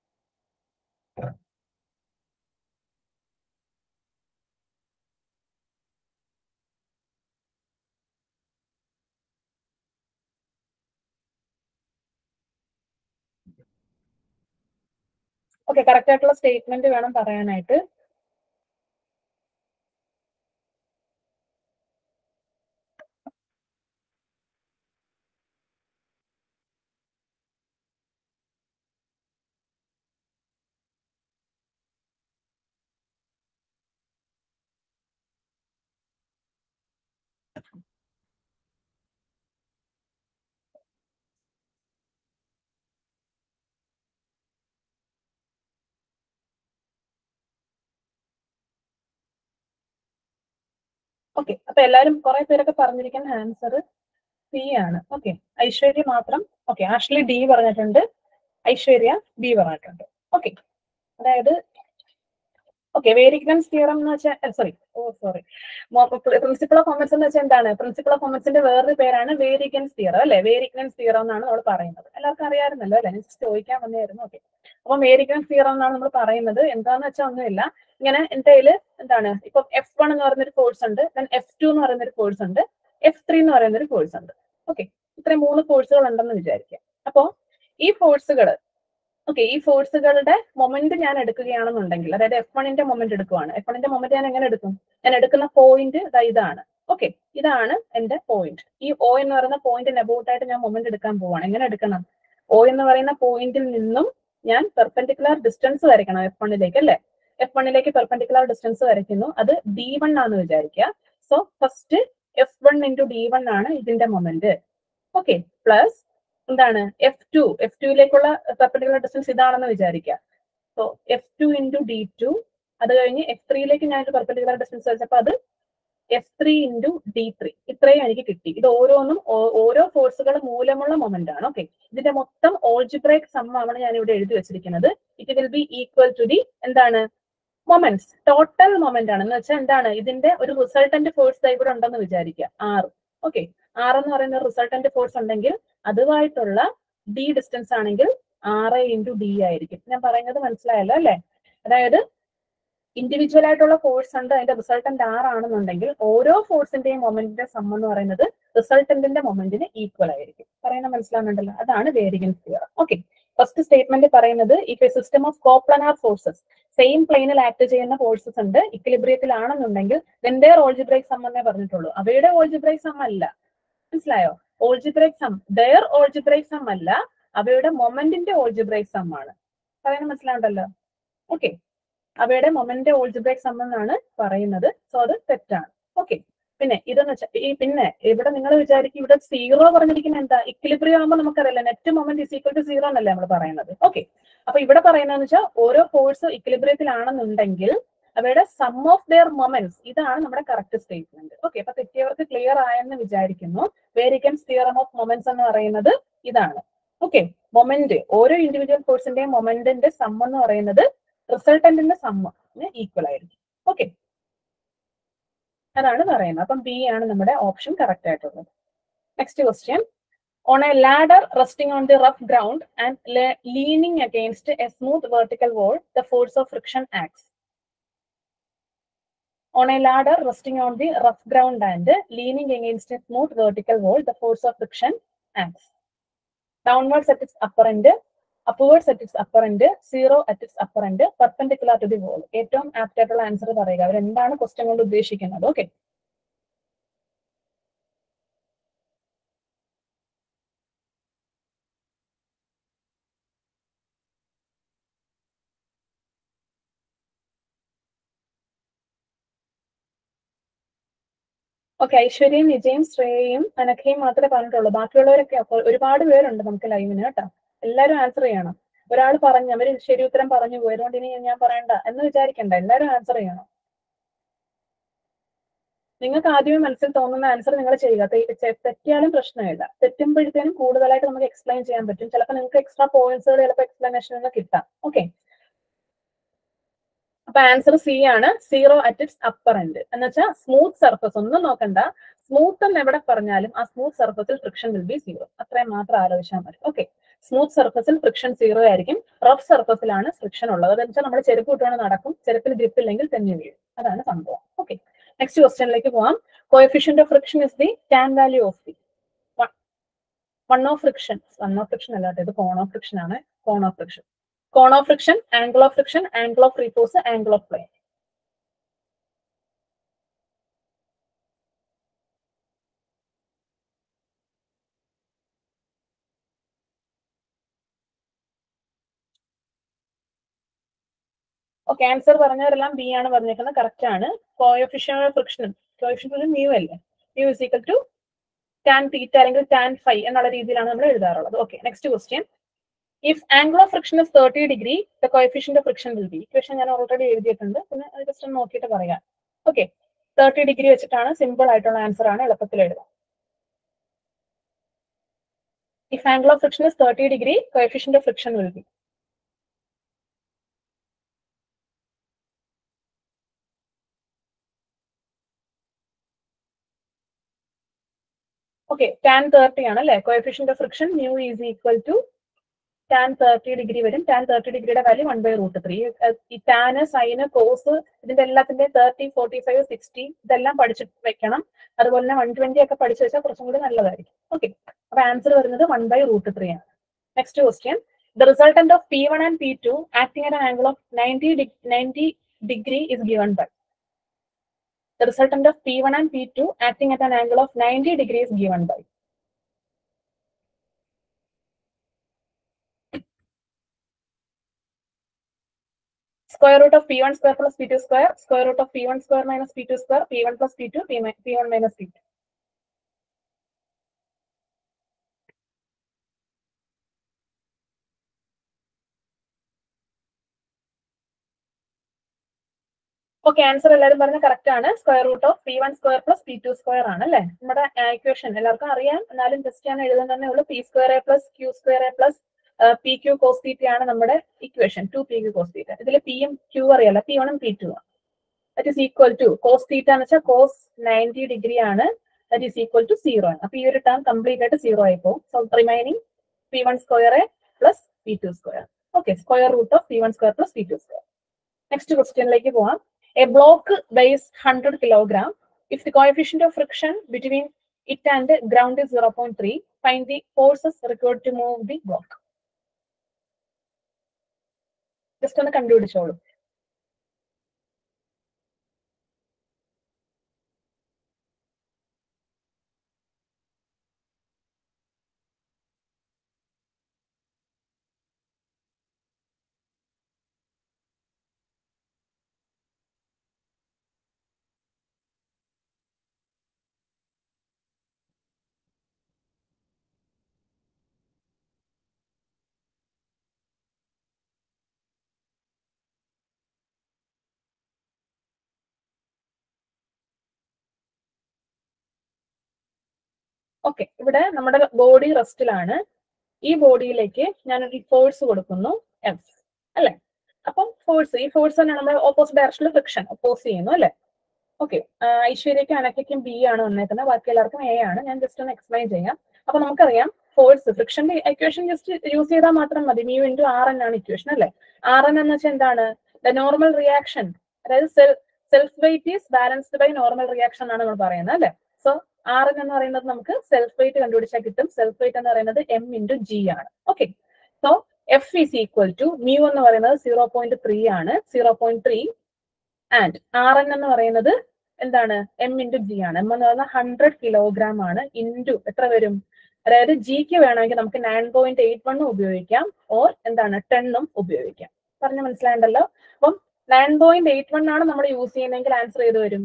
okay correct ആയിട്ടുള്ള statement വേണം പറയാനായിട്ട് okay അപ്പൊ എല്ലാരും കുറെ പേരൊക്കെ പറഞ്ഞിരിക്കുന്ന ആൻസർ സി ആണ് ഓക്കെ ഐശ്വര്യ മാത്രം ഓക്കെ ആഷ്ലി ഡി പറഞ്ഞിട്ടുണ്ട് ഐശ്വര്യ ബി പറഞ്ഞിട്ടുണ്ട് ഓക്കെ അതായത് ഓക്കെ വേരിഗ്രൻസ് തിയറം എന്ന് വെച്ചാൽ sorry oh sorry principle of moments എന്ന് വെച്ചാൽ എന്താണ് പ്രിൻസിപ്പൾ ഓഫ് മൊമെന്റ്സിന്റെ വേറൊരു പേരാണ് വേരിഗ്രൻസ് തിയറം അല്ലെ വേരിഗ്രൻസ് തിയറം എന്നാണ് നമ്മൾ പറയുന്നത് എല്ലാവർക്കും അറിയാമായിരുന്നല്ലോ അല്ലെ ഞാൻ ചോദിക്കാൻ വന്നായിരുന്നു ഓക്കെ അപ്പൊ വേരിഗ്രൻസ് തിയറം എന്നാണ് നമ്മൾ പറയുന്നത് എന്താന്ന് വെച്ചാൽ ഒന്നുമില്ല ഇങ്ങനെ എന്റെ കയ്യില് എന്താണ് ഇപ്പൊ എഫ് വൺ എന്ന് പറയുന്ന ഒരു കോഴ്സ് ഉണ്ട് ദെൻ എഫ് ടു എന്ന് പറയുന്ന ഒരു കോഴ്സ് ഉണ്ട് എഫ് ത്രീ എന്ന് പറയുന്ന ഒരു കോഴ്സ് ഉണ്ട് ഓക്കെ ഇത്രയും മൂന്ന് കോഴ്സുകൾ ഉണ്ടെന്ന് വിചാരിക്കുക അപ്പോ ഈ ഫോഴ്സുകൾ ഓക്കെ ഈ ഫോഴ്സുകളുടെ മൊമെന്റ് ഞാൻ എടുക്കുകയാണെന്നുണ്ടെങ്കിൽ അതായത് എഫ് വണ്ണിന്റെ മൊമെന്റ് എടുക്കുവാണ് എഫ് വണ്ണിന്റെ മൊമെന്റ് ഞാൻ എങ്ങനെ എടുക്കും ഞാൻ എടുക്കുന്ന പോയിന്റ് ഇതാണ് ഓക്കെ ഇതാണ് എന്റെ പോയിന്റ് ഈ ഒ എന്ന് പറയുന്ന പോയിന്റിന് അബൌട്ട് ആയിട്ട് ഞാൻ മൊമെന്റ് എടുക്കാൻ പോവാണ് എങ്ങനെ എടുക്കണം ഒ എന്ന് പറയുന്ന പോയിന്റിൽ നിന്നും ഞാൻ പെർപെൻഡിക്കുലർ ഡിസ്റ്റൻസ് വരയ്ക്കണം എഫ് വണ്ണിലേക്ക് അല്ലേ എഫ് വണ്ണിലേക്ക് പെർപെൻഡിക്കുലർ ഡിസ്റ്റൻസ് വരയ്ക്കുന്നു അത് ഡി വൺ ആണെന്ന് വിചാരിക്കുക so first F one into D one ആണ് ഇതിന്റെ മൊമെന്റ് ഓക്കെ പ്ലസ് എന്താണ് എഫ് ടു എഫ് ടുയിലേക്കുള്ള പെർപെൻഡിക്കുലർ ഡിസ്റ്റൻസ് ഇതാണെന്ന് വിചാരിക്കുക so F two into D two അത് കഴിഞ്ഞ് എഫ് ത്രീയിലേക്ക് ഞാൻ ഒരു പെർപെൻഡിക്കുലർ ഡിസ്റ്റൻസ് വെച്ചപ്പോൾ അത് F three into D three ഇത്രയും എനിക്ക് കിട്ടി ഇത് ഓരോന്നും ഓരോ ഫോഴ്സുകൾ മൂലമുള്ള മൊമെന്റ് ആണ് ഓക്കെ ഇതിന്റെ മൊത്തം ഓൾജിബ്രേക്ക് സമ്മാണ് ഞാൻ ഇവിടെ എഴുതി വെച്ചിരിക്കുന്നത് it will be equal to the എന്താണ് മൊമെന്റ്സ് ടോട്ടൽ മൊമെന്റ് ആണ് എന്ന് വെച്ചാൽ എന്താണ് ഇതിന്റെ ഒരു റിസൾട്ടന്റ് ഫോഴ്സ് ഇവിടെ ഉണ്ടെന്ന് വിചാരിക്കുക ആറ് ഓക്കെ ആർ എന്ന് പറയുന്ന റിസൾട്ടന്റ് ഫോഴ്സ് ഉണ്ടെങ്കിൽ അതുമായിട്ടുള്ള ഡി ഡിസ്റ്റൻസ് ആണെങ്കിൽ ആറ് ഇൻറ്റു ഡി ആയിരിക്കും ഞാൻ പറയുന്നത് മനസ്സിലായല്ലോ അല്ലെ അതായത് ഇൻഡിവിജ്വൽ ആയിട്ടുള്ള ഫോഴ്സ് ഉണ്ട് അതിന്റെ റിസൾട്ടന്റ് ആർ ആണെന്നുണ്ടെങ്കിൽ ഓരോ ഫോഴ്സിന്റെയും മൊമെന്റിന്റെ സം എന്ന് പറയുന്നത് റിസൾട്ടന്റിന്റെ മൊമെന്റിന് ഈക്വൽ ആയിരിക്കും പറയുന്ന മനസ്സിലാവുന്നുണ്ടല്ലോ അതാണ് Varignon's theorem okay first statement പറയുന്നത് if a system of coplanar forces same പ്ലെയിനിൽ ആക്ട് ചെയ്യുന്ന ഫോഴ്സസ് ഉണ്ട് ഇക്വിലിബ്രിയത്തിലാണെന്നുണ്ടെങ്കിൽ വെന്തേർ ഓൾജിബ്രേക്ക് സം എന്നേ പറഞ്ഞിട്ടുള്ളൂ അവയുടെ ഓൾജിബ്രേക്ക് സം അല്ല മനസ്സിലായോ algebraic sum their algebraic sum അല്ല അവയുടെ മൊമെന്റിന്റെ ഓൾജിബ്രേക്ക് സം ആണ് പറയുന്നത് മനസ്സിലാവുണ്ടല്ലോ ഓക്കെ അവയുടെ മൊമെന്റ് ഓൾജിബ്രേക്ക് സം എന്നാണ് പറയുന്നത് സോ അത് തെറ്റാണ് ഓക്കെ പിന്നെ ഇതെന്ന് വെച്ചാൽ ഈ പിന്നെ ഇവിടെ നിങ്ങൾ വിചാരിക്കും ഇവിടെ സീറോ പറഞ്ഞിരിക്കുന്ന എന്താ ഇക്വിലിബ്രിയം ആകുമ്പോൾ നമുക്കറിയില്ല net moment is equal to zero എന്നല്ലേ നമ്മൾ പറയുന്നത് ഓക്കെ അപ്പൊ ഇവിടെ പറയുന്നതെന്ന് വെച്ചാൽ ഓരോ ഫോഴ്സ് ഇക്വിലിബ്രിയത്തിലാണെന്നുണ്ടെങ്കിൽ അവയുടെ സം ഓഫ് ദെയർ മൊമെന്റ്സ് ഇതാണ് നമ്മുടെ കറക്റ്റ് സ്റ്റേറ്റ്മെന്റ് ഓക്കെ അപ്പൊ തെറ്റിയവർക്ക് ക്ലിയർ ആയെന്ന് വിചാരിക്കുന്നു വേരിക്കൻസ് തിയറം ഓഫ് മൊമെന്റ്സ് എന്ന് പറയുന്നത് ഇതാണ് ഓക്കെ മൊമെന്റ് ഓരോ ഇൻഡിവിജ്വൽ ഫോഴ്സിന്റെയും മൊമെന്റിന്റെ സം എന്ന് പറയുന്നത് റിസൾട്ടന്റിന്റെ സമ്മിന് ഈക്വൽ ആയിരിക്കും ഓക്കെ അതാണ് പറയുന്നത് അപ്പം ബി ആണ് നമ്മുടെ ഓപ്ഷൻ കറക്റ്റ് ആയിട്ടുള്ളത് next question on a ladder resting on the rough ground and leaning against a smooth vertical wall the force of friction acts On a ladder resting on the rough ground and leaning against a smooth vertical wall, the force of friction acts. Downwards at its upper end, upwards at its upper end, zero at its upper end, perpendicular to the wall. ഏറ്റവും apt ആയിട്ടുള്ള answer പറയുക അവർ എന്താണ് question കൊണ്ട് ഉദ്ദേശിക്കുന്നത് okay okay ഐശ്വര്യയും വിജയും ശ്രേയയും അനഖയും മാത്രമേ പറഞ്ഞിട്ടുള്ളൂ ബാക്കിയുള്ളവരൊക്കെ അപ്പോൾ ഒരുപാട് പേരുണ്ട് നമുക്ക് ലൈവിന് കേട്ടോ എല്ലാവരും ആൻസർ ചെയ്യണം ഒരാൾ പറഞ്ഞു അവര് ശരി ഉത്തരം പറഞ്ഞു പോയി അതുകൊണ്ട് ഇനി ഞാൻ പറയണ്ട എന്ന് വിചാരിക്കണ്ട എല്ലാവരും ആൻസർ ചെയ്യണം നിങ്ങൾക്ക് ആദ്യമേ മനസ്സിൽ തോന്നുന്ന ആൻസർ നിങ്ങൾ ചെയ്യുക തെറ്റിയാലും പ്രശ്നമില്ല തെറ്റുമ്പോഴത്തേനും കൂടുതലായിട്ട് നമുക്ക് എക്സ്പ്ലെയിൻ ചെയ്യാൻ പറ്റും ചിലപ്പോൾ നിങ്ങൾക്ക് എക്സ്ട്രാ പോയിന്റ്സുകൾ ചിലപ്പോൾ എക്സ്പ്ലനേഷൻ കിട്ടാം ഓക്കെ അപ്പൊ ആൻസർ സി ആണ് zero at its upper end എന്ന് വെച്ചാൽ സ്മൂത്ത് സർഫസ് ഒന്നും നോക്കണ്ട സ്മൂത്ത് എന്ന് എവിടെ പറഞ്ഞാലും ആ സ്മൂത്ത് സർഫസിൽ ഫ്രിക്ഷൻ വിൽ ബി സീറോ അത്രയും മാത്രം ആലോചിച്ചാൽ മതി ഓക്കെ സ്മൂത്ത് സർഫസിൽ ഫ്രിക്ഷൻ സീറോ ആയിരിക്കും റഫ് സർഫസിലാണ് ഫ്രിക്ഷൻ ഉള്ളത് അതെന്ന് വെച്ചാൽ നമ്മൾ ചെരുപ്പ് ഇട്ടുകൊണ്ട് നടക്കും ചെരുപ്പിൽ ഗ്രിപ്പ് ഇല്ലെങ്കിൽ തെന്നി വീഴും അതാണ് സംഭവം ഓക്കെ നെക്സ്റ്റ് ക്വസ്റ്റ്യനിലേക്ക് പോവാം coefficient of friction is the tan value of the one of friction one of friction അല്ലാട്ടോ ഇത് കോൺ ഓഫ് ഫ്രിക്ഷൻ ആണ് cone of friction cone of friction angle of friction angle of repose angle of plane okay answer പറഞ്ഞവരെല്ലാം B ആണ് പറഞ്ഞേക്കുന്നത് correct ആണ് coefficient friction coefficient mu അല്ലേ mu is equal to tan theta അല്ലെങ്കിൽ tan phi എന്നുള്ള രീതിയിലാണ് നമ്മൾ എഴുതാറുള്ളത് okay next question if angle of friction is thirty degree the coefficient of friction will be equation ഞാൻ ഓൾറെഡി എഴുതിയിട്ടുണ്ട് പിന്നെ ജസ്റ്റ് ഒന്ന് നോക്കിയിട്ട് പറയാം ഓക്കെ തേർട്ടി ഡിഗ്രി വെച്ചിട്ടാണ് സിമ്പിൾ ആയിട്ടുള്ള ആൻസർ ആണ് എളുപ്പത്തിൽ എഴുതാം If angle of friction is 30 degree, coefficient of friction will be. Okay, tan 30 ആണ് അല്ലേ coefficient of friction mu is equal to tan 30 degree വരും tan 30 ഡിഗ്രിയുടെ value one by root three ഈ ടാൻ സൈന് കോസ് ഇതിന്റെ എല്ലാത്തിന്റെ thirty forty five sixty ഇതെല്ലാം പഠിച്ചു വെക്കണം അതുപോലെ തന്നെ വൺ ട്വന്റി ഒക്കെ പഠിച്ചു വെച്ചാൽ കുറച്ചും കൂടി നല്ലതായിരിക്കും ഓക്കെ അപ്പൊ ആൻസർ വരുന്നത് വൺ ബൈ റൂട്ട് ത്രീ ആണ് next question the resultant of P one and P two acting at angle of ninety ninety degree is given by the resultant of P1 and P2 acting at an angle of 90 degrees given by. Square root of P1 square plus P2 square, square root of P1 square minus P2 square, P1 plus P2, P mi- P1 minus P2. Okay answer എല്ലാവരും പറഞ്ഞ correct ആണ് square root of P one square plus P two square ആണ് അല്ലേ നമ്മുടെ equation എല്ലാവർക്കും അറിയാം എന്നാലും just ഞാൻ എഴുതുന്നതന്നെ ഉള്ളൂ P square A plus Q square A plus P Q cos theta ആണ് നമ്മുടെ equation two P Q cos theta ഇതിൽ പിയും ക്യൂ അറിയാലോ പി വണും പി ടു ആണ് that is equal to cos theta എന്ന് വെച്ചാൽ കോസ് നയൻറ്റി ഡിഗ്രി ആണ് that is equal to zero ആണ് അപ്പൊ ഈ ഒരു ടേം കംപ്ലീറ്റ് ആയിട്ട് സീറോ ആയി പോകും so remaining P one square A plus P two square okay square root of P one square plus P two square next ക്വസ്റ്റ്യനിലേക്ക് പോവാം a block weighs 100 kilogram. If the coefficient of friction between it and the ground is 0.3, find the forces required to move the block. Just ഒന്ന് കണ്ടുപിടിച്ചോളൂ okay ഇവിടെ നമ്മുടെ body റെസ്റ്റിലാണ് ഈ ബോഡിയിലേക്ക് ഞാനൊരു force കൊടുക്കുന്നു F അല്ലെ അപ്പം ഫോഴ്സ് ഈ ഫോഴ്സ് തന്നെ നമ്മൾ ഓപ്പോസിറ്റ് ഡയറക്ഷനിൽ ഫ്രിക്ഷൻ ഒപ്പോസ് ചെയ്യുന്നു അല്ലെ ഓക്കെ ഐശ്വര്യക്കും അനക്കയ്ക്കും ബി ആണ് വന്നേക്കുന്നത് ബാക്കി എല്ലാവർക്കും എ ആണ് ഞാൻ ജസ്റ്റ് ഒന്ന് എക്സ്പ്ലെയിൻ ചെയ്യാം അപ്പൊ നമുക്കറിയാം ഫോഴ്സ് ഫ്രിക്ഷന്റെ ഇക്വേഷൻ ജസ്റ്റ് യൂസ് ചെയ്താൽ മാത്രം മതി മ്യൂ ഇൻറ്റു ആർ എൻ ആണ് ഇക്വേഷൻ അല്ലെ ആർ എൻ എന്ന് വെച്ചാൽ എന്താണ് ദ നോർമൽ റിയാക്ഷൻ അതായത് self weight is balanced by normal reaction എന്നാണ് നമ്മൾ പറയുന്നത് അല്ലെ സോ ആർ എൻ എന്ന് പറയുന്നത് നമുക്ക് സെൽഫ് വെയിറ്റ് കണ്ടുപിടിച്ചാൽ കിട്ടും സെൽഫ് വെയിറ്റ് എന്ന് പറയുന്നത് എം ഇൻറ്റു ജി ആണ് okay so F is equal to mu എന്ന് പറയുന്നത് സീറോ പോയിന്റ് ത്രീ ആണ് zero point three and R N എന്ന് പറയുന്നത് എന്താണ് എം ഇൻറ്റു ജി ആണ് എം എന്ന് പറയുന്നത് ഹൺഡ്രഡ് കിലോഗ്രാം ആണ് ഇൻറ്റു എത്ര വരും അതായത് ജിക്ക് വേണമെങ്കിൽ നമുക്ക് നയൻ പോയിന്റ് എയ്റ്റ് വണ്ണും ഉപയോഗിക്കാം ഓർ എന്താണ് ടെണ്ണും ഉപയോഗിക്കാം പറഞ്ഞ മനസ്സിലായണ്ടല്ലോ അപ്പം നയൻ പോയിന്റ് എയ്റ്റ് വൺ ആണ് നമ്മൾ യൂസ് ചെയ്യുന്നതെങ്കിൽ ആൻസർ ചെയ്ത് വരും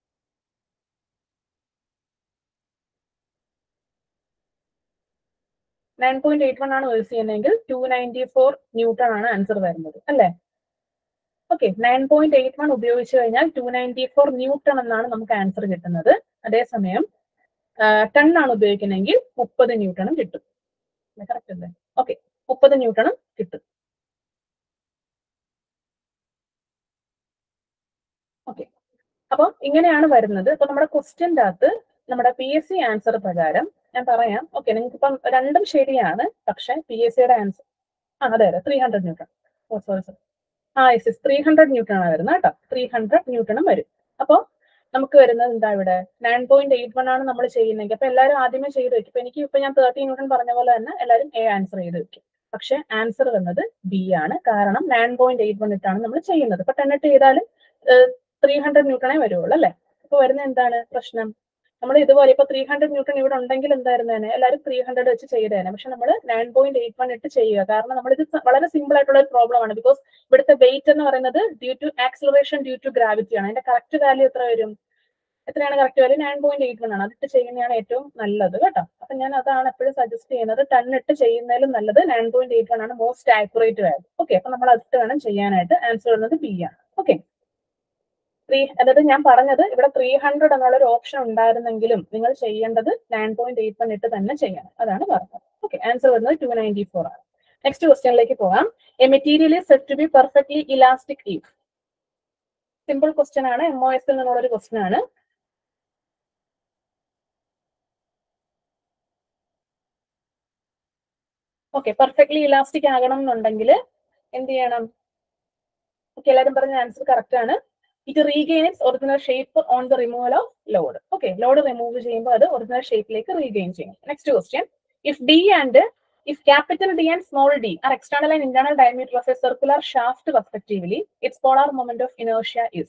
നയൻ പോയിന്റ് എയ്റ്റ് വൺ ആണ് യൂസ് ചെയ്യുന്നതെങ്കിൽ ടു നയൻറ്റി ഫോർ ന്യൂട്ടൺ ആണ് ആൻസർ വരുന്നത് അല്ലേ okay nine point eight one ഉപയോഗിച്ച് കഴിഞ്ഞാൽ ടു നയൻറ്റി ഫോർ ന്യൂട്ടൺ എന്നാണ് നമുക്ക് ആൻസർ കിട്ടുന്നത് അതേസമയം ടെൻ ആണ് ഉപയോഗിക്കുന്നതെങ്കിൽ മുപ്പത് ന്യൂട്ടണും കിട്ടും കറക്റ്റ് അല്ലേ ഓക്കെ മുപ്പത് ന്യൂട്ടണും കിട്ടും ഓക്കെ അപ്പം ഇങ്ങനെയാണ് വരുന്നത് അപ്പൊ നമ്മുടെ ക്വസ്റ്റ്യൻ്റെ അകത്ത് നമ്മുടെ പി എസ് സി ആൻസർ പ്രകാരം ഞാൻ പറയാം ഓക്കെ നിങ്ങൾക്ക് ഇപ്പം രണ്ടും ശരിയാണ് പക്ഷെ പി എസ് സിയുടെ ആൻസർ ആ അതെ അതെ three hundred newton oh sorry sorry ആ yes yes three hundred newton ആണ് വരുന്നത് കേട്ടോ ത്രീ ഹൺഡ്രഡ് ന്യൂട്ടണും വരും അപ്പോൾ നമുക്ക് വരുന്നത് എന്താ ഇവിടെ നയൻ പോയിന്റ് എയ്റ്റ് വൺ ആണ് നമ്മൾ ചെയ്യുന്നതെങ്കിൽ അപ്പൊ എല്ലാവരും ആദ്യമേ ചെയ്ത് വെക്കും ഇപ്പൊ എനിക്ക് ഇപ്പൊ ഞാൻ തേർട്ടി ന്യൂട്ടൺ പറഞ്ഞ പോലെ തന്നെ എല്ലാവരും എ ആൻസർ ചെയ്ത് വെക്കും പക്ഷെ ആൻസർ വന്നത് ബി ആണ് കാരണം നയൻ പോയിന്റ് എയ്റ്റ് വൺ ഇട്ടാണ് നമ്മൾ ചെയ്യുന്നത് ഇപ്പൊ ടെൻ ഇട്ട് ചെയ്താലും ത്രീ ഹൺഡ്രഡ് ന്യൂട്ടണേ വരുള്ളൂ അല്ലേ അപ്പൊ വരുന്ന എന്താണ് പ്രശ്നം നമ്മൾ ഇതുപോലെ ഇപ്പൊ ത്രീ ഹൺഡ്രഡ് ന്യൂട്ടൺ ഇവിടെ ഉണ്ടെങ്കിൽ എന്തായിരുന്നേനെ എല്ലാവരും ത്രീ ഹൺഡ്രഡ് വെച്ച് ചെയ്തേനെ പക്ഷെ നമ്മൾ നയൻ പോയിന്റ് എയ്റ്റ് വൺ ഇട്ട് ചെയ്യുക കാരണം നമ്മൾ ഇത് വളരെ സിമ്പിൾ ആയിട്ടുള്ള ഒരു പ്രോബ്ലം ആണ് ബിക്കോസ് ഇവിടുത്തെ വെയിറ്റ് എന്ന് പറയുന്നത് due to acceleration due to gravity ആണ് അതിന്റെ കറക്റ്റ് വാല്യൂ എത്ര വരും എത്രയാണ് correct value nine point eight one ആണ് അതിട്ട് ചെയ്യുന്നതാണ് ഏറ്റവും നല്ലത് കേട്ടോ അപ്പൊ ഞാൻ അതാണ് എപ്പോഴും സജസ്റ്റ് ചെയ്യുന്നത് ടൺ ഇട്ട് ചെയ്യുന്നതിലും നല്ലത് നയൻ പോയിന്റ് എയ്റ്റ് വൺ ആണ് മോസ്റ്റ് ആക്യുറേറ്റ് വാല്യൂ ഓക്കെ അപ്പൊ നമ്മൾ അതിട്ട് വേണം ചെയ്യാനായിട്ട് ആൻസർ വരുന്നത് ബി ആണ് ഓക്കെ ത്രീ അതായത് ഞാൻ പറഞ്ഞത് ഇവിടെ ത്രീ ഹൺഡ്രഡ് എന്നുള്ള ഒരു ഓപ്ഷൻ ഉണ്ടായിരുന്നെങ്കിലും നിങ്ങൾ ചെയ്യേണ്ടത് നയൻ പോയിന്റ് എയ്റ്റ് വൺ ഇട്ട് തന്നെ ചെയ്യണം അതാണ് പറഞ്ഞത് ഓക്കെ ആൻസർ വരുന്നത് ടു നയൻറ്റി ഫോർ ആണ് നെക്സ്റ്റ് ക്വസ്റ്റ്യനിലേക്ക് പോകാം a material is set to be perfectly elastic if simple question ആണ് എം ഒ എസിൽ നിന്നുള്ള ഒരു ക്വസ്റ്റ്യൻ ആണ് ഓക്കെ പെർഫെക്റ്റ്ലി ഇലാസ്റ്റിക് ആകണം എന്നുണ്ടെങ്കിൽ എന്ത് ചെയ്യണം ഓക്കെ എല്ലാവരും പറഞ്ഞ ആൻസർ കറക്റ്റ് ആണ് it regain its original shape on the removal of load okay load remove ചെയ്യുമ്പോൾ അത് ഒറിജിനൽ ഷേപ്പിലേക്ക് റീഗെയിൻ ചെയ്യും next question if D and if capital D and small D are external and internal diameter of a circular shaft respectively its polar moment of inertia is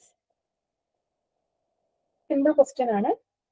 simple question ആണ്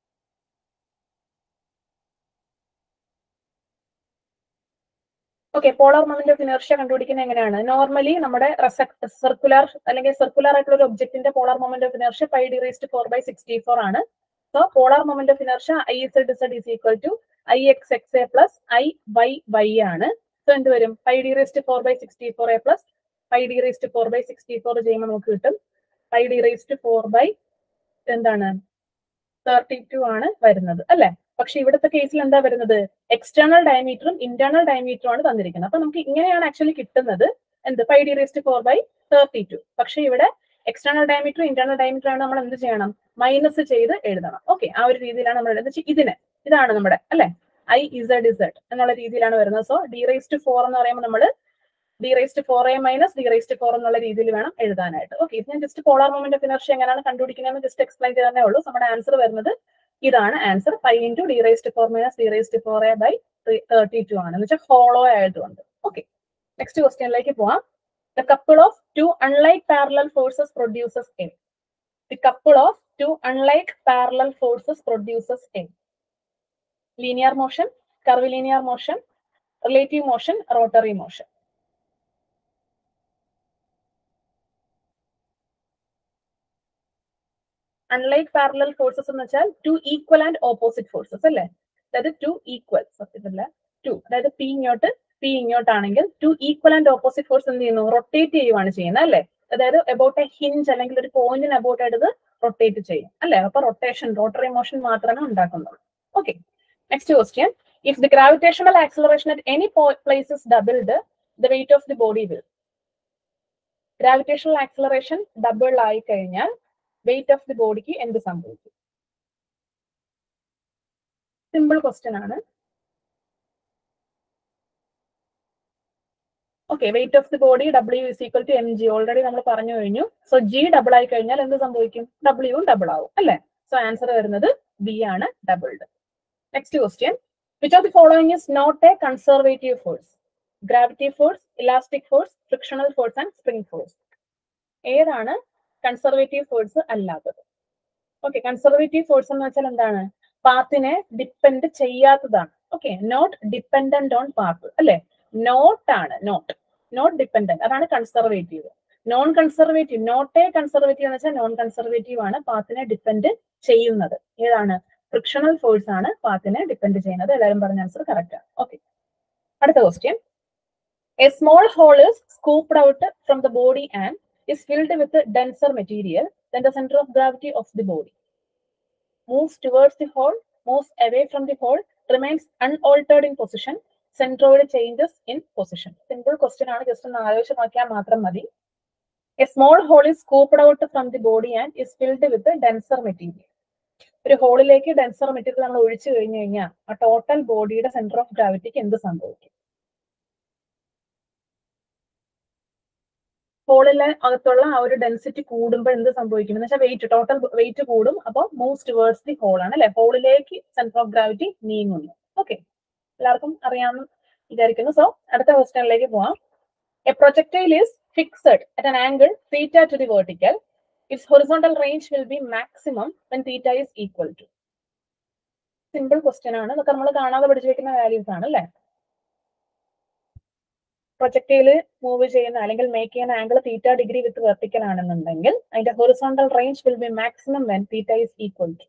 okay polar moment of inertia കണ്ടുപിടിക്കുന്നത് എങ്ങനെയാണ് normally നമ്മുടെ circular അല്ലെങ്കിൽ circular ആയിട്ടുള്ള ഒരു ഒബ്ജക്റ്റിന്റെ polar moment of inertia five degrees four by sixty four ആണ് so polar moment of inertia I Z Z is equal to I X X A plus I Y Y ആണ് so എന്ത് വരും five degrees four by sixty four A plus five degrees four by sixty four ചെയ്യുമ്പോൾ നമുക്ക് കിട്ടും five degrees four by എന്താണ് thirty two ആണ് വരുന്നത് അല്ലെ പക്ഷെ ഇവിടുത്തെ കേസിൽ എന്താ വരുന്നത് എക്സ്റ്റേണൽ ഡയമീറ്ററും ഇന്റേണൽ ഡയമീറ്ററും ആണ് തന്നിരിക്കുന്നത് അപ്പൊ നമുക്ക് ഇങ്ങനെയാണ് ആക്ച്വലി കിട്ടുന്നത് എന്ത് five degrees four by thirty two പക്ഷെ ഇവിടെ എക്സ്റ്റേണൽ ഡയമീറ്റർ ഇന്റേണൽ ഡയമീറ്റർ ആണ് നമ്മൾ എന്ത് ചെയ്യണം മൈനസ് ചെയ്ത് എഴുതണം ഓക്കെ ആ ഒരു രീതിയിലാണ് നമ്മൾ എഴുതുന്നത് ഇതിന് ഇതാണ് നമ്മുടെ അല്ലെ ഐ ഇസഡ് ഇസഡ് എന്നുള്ള രീതിയിലാണ് വരുന്നത് സോ ഡി റേസ്റ്റ് ഫോർ എന്ന് പറയുമ്പോൾ നമ്മൾ D raised four A minus D raised four എന്നുള്ള രീതിയിൽ വേണം എഴുതാനായിട്ട് ഓക്കെ ഇത് ഞാൻ just polar moment of inertia എങ്ങനെയാണ് കണ്ടുപിടിക്കുന്നതെന്ന് ജസ്റ്റ് എക്സ്പ്ലെയിൻ ചെയ്തേ ഉള്ളൂ നമ്മുടെ ആൻസർ വരുന്നത് ഇതാണ് answer five into D raised four minus D raised four A by thirty two ആണ് എന്ന് വെച്ചാൽ ഹോളോ ആയതുകൊണ്ട് ഓക്കെ നെക്സ്റ്റ് ക്വസ്റ്റ്യനിലേക്ക് പോവാം the couple of two unlike parallel forces produces a the couple of two unlike parallel forces produces a linear motion curvilinear motion relative motion rotary motion unlike parallel forces എന്ന് വെച്ചാൽ two equal and opposite forces അല്ലേ അതായത് two equal സത്യത്തില്ല two അതായത് P ഇങ്ങോട്ട് P ഇങ്ങോട്ടാണെങ്കിൽ two equal and opposite force എന്ത് ചെയ്യുന്നു റൊട്ടേറ്റ് ചെയ്യുവാണ് ചെയ്യുന്നത് അല്ലേ അതായത് അബൌട്ട് എ ഹിഞ്ച് അല്ലെങ്കിൽ ഒരു പോയിന്റിന് അബൌട്ട് ആയിട്ട് ഇത് റൊട്ടേറ്റ് ചെയ്യും അല്ലേ അപ്പൊ റൊട്ടേഷൻ റോട്ടറി മോഷൻ മാത്രമേ ഉണ്ടാക്കുന്നുള്ളൂ okay next question if the gravitational acceleration at any places doubled the weight of the body will gravitational acceleration double ആയി കഴിഞ്ഞാൽ വെയിറ്റ് ഓഫ് ദി ബോഡിക്ക് എന്ത് സംഭവിക്കും സിമ്പിൾ ക്വസ്റ്റ്യൻ ആണ് okay weight of the body W is equal to M G already നമ്മൾ പറഞ്ഞു കഴിഞ്ഞു so G double ആയി കഴിഞ്ഞാൽ എന്ത് സംഭവിക്കും ഡബ്ല്യു ഡബിൾ ആവും അല്ലേ സോ ആൻസർ വരുന്നത് ബി ആണ് doubled next question which of the following is not a conservative force gravity force elastic force frictional force and spring force ഏതാണ് കൺസർവേറ്റീവ് ഫോഴ്സ് അല്ലാത്തത് ഓക്കെ കൺസർവേറ്റീവ് ഫോഴ്സ് എന്ന് വെച്ചാൽ എന്താണ് പാത്തിനെ ഡിപ്പെൻഡ് ചെയ്യാത്തതാണ് okay not dependent on path അല്ലെ not ആണ് not not dependent അതാണ് conservative non conservative not a conservative എന്ന് വെച്ചാൽ നോൺ കൺസർവേറ്റീവ് ആണ് പാത്തിനെ ഡിപ്പെൻഡ് ചെയ്യുന്നത് ഏതാണ് ഫ്രിക്ഷണൽ ഫോഴ്സ് ആണ് പാത്തിനെ ഡിപ്പെൻഡ് ചെയ്യുന്നത് എല്ലാവരും പറഞ്ഞ ആൻസർ കറക്റ്റ് ആണ് ഓക്കെ അടുത്ത question a small hole is scooped out from the body and is filled with a denser material, then the center of gravity of the body moves towards the hole, moves away from the hole, remains unaltered in position, centroid changes in position. Simple question ആണ് just ഒന്ന് ആലോചിച്ച് നോക്കിയാൽ മാത്രം മതി a small hole is scooped out from the body and is filled with a denser material. ഒരു ഹോളിലേക്ക് denser material നമ്മൾ ഒഴിച്ചു കഴിഞ്ഞു കഴിഞ്ഞാൽ ആ ടോട്ടൽ ബോഡിയുടെ സെന്റർ ഓഫ് ഗ്രാവിറ്റിക്ക് എന്ത് സംഭവിക്കും ഹോളിലെ അകത്തുള്ള ആ ഒരു ഡെൻസിറ്റി കൂടുമ്പോൾ എന്ത് സംഭവിക്കും എന്ന് വെച്ചാൽ വെയിറ്റ് ടോട്ടൽ വെയിറ്റ് കൂടും അപ്പോൾ മൂവ്സ് ടുവേർഡ്സ് ദി ഹോൾ ആണ് അല്ലെ ഹോളിലേക്ക് സെന്റർ ഓഫ് ഗ്രാവിറ്റി നീങ്ങുന്നു ഓക്കെ എല്ലാവർക്കും അറിയാമെന്ന് വിചാരിക്കുന്നു സോ അടുത്ത ക്വസ്റ്റ്യനിലേക്ക് പോവാം a projectile is fixed at an angle theta to the vertical it's horizontal range will be maximum when theta is equal to simple question ആണ് ഇതൊക്കെ നമ്മൾ കാണാതെ പഠിച്ചു വെക്കുന്ന വാല്യൂസ് ആണ് അല്ലേ പ്രൊജക്ടൈൽ മൂവ് ചെയ്യുന്ന അല്ലെങ്കിൽ മേക്ക് ചെയ്യുന്ന angle theta degree with vertical ആണെന്നുണ്ടെങ്കിൽ അതിന്റെ horizontal range will be maximum when theta is equal to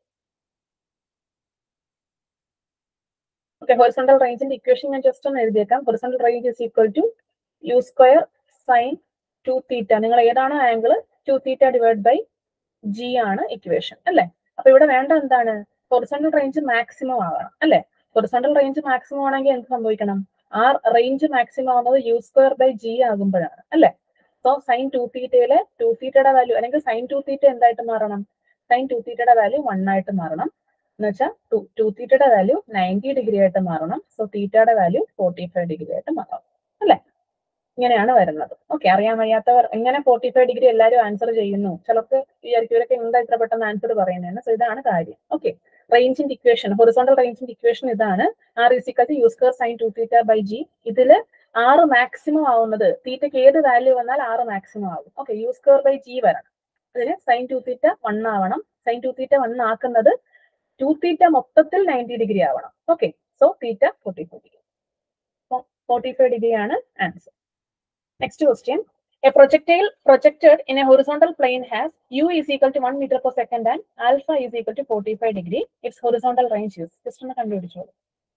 okay horizontal റേഞ്ചിന്റെ ഇക്വേഷൻ ഞാൻ ജസ്റ്റ് ഒന്ന് എഴുതിയേക്കാം horizontal range is equal to U square sine two theta നിങ്ങൾ ഏതാണ് angle two theta divide by g ആണ് equation അല്ലെ അപ്പൊ ഇവിടെ വേണ്ട എന്താണ് ഹൊറിസോണ്ടൽ റേഞ്ച് മാക്സിമം ആവണം അല്ലെ ഹൊറിസോണ്ടൽ റേഞ്ച് മാക്സിമം ആണെങ്കിൽ എന്ത് സംഭവിക്കണം ആ റേഞ്ച് മാക്സിമം ആവുന്നത് യു സ്ക്വയർ ബൈ ജി ആകുമ്പോഴാണ് അല്ലെ സോ സൈൻ ടു തീറ്റയിലെ ടു തീറ്റയുടെ വാല്യൂ അല്ലെങ്കിൽ സൈൻ ടു തീറ്റ എന്തായിട്ട് മാറണം സൈൻ ടു തീറ്റയുടെ വാല്യൂ വൺ ആയിട്ട് മാറണം എന്ന് വെച്ചാൽ ടു ടു തീറ്റയുടെ വാല്യൂ നയൻറ്റി ഡിഗ്രി ആയിട്ട് മാറണം സോ തീറ്റയുടെ വാല്യൂ ഫോർട്ടി ഫൈവ് ഡിഗ്രി ആയിട്ട് മാറണം അല്ലെ ഇങ്ങനെയാണ് വരുന്നത് ഓക്കെ അറിയാൻ വയ്യാത്തവർ എങ്ങനെ ഫോർട്ടി ഫൈവ് ഡിഗ്രി എല്ലാവരും ആൻസർ ചെയ്യുന്നു ചിലർക്ക് വിചാരിക്കും ഇവരൊക്കെ എന്താ ഇത്ര പെട്ടെന്ന് ആൻസർ പറയുന്നതെന്ന് സോ ഇതാണ് കാര്യം ഓക്കെ റേഞ്ചിന്റെ ഇക്വേഷൻ ഹൊറിസോണ്ടൽ റേഞ്ചിന്റെ ഇക്വേഷൻ ഇതാണ് R is equal u square sine two theta by g ഇതില് ആറ് മാക്സിമം ആവുന്നത് തീറ്റയ്ക്ക് ഏത് വാല്യൂ വന്നാൽ ആറ് മാക്സിമം ആകും okay u square by g വരണം അതിന് സൈൻ ടു തീറ്റ വൺ ആവണം സൈൻ ടു തീറ്റ വൺ ആക്കുന്നത് ടു തീറ്റ മൊത്തത്തിൽ നയൻറ്റി ഡിഗ്രി ആവണം okay so theta forty four degree forty five degree ആണ് answer next question A projectile projected in a horizontal plane has u is equal to 1 meter per second and alpha is equal to 45 degree. Its horizontal range is. Just ഒന്ന് കണ്ടുപിടിച്ചോളൂ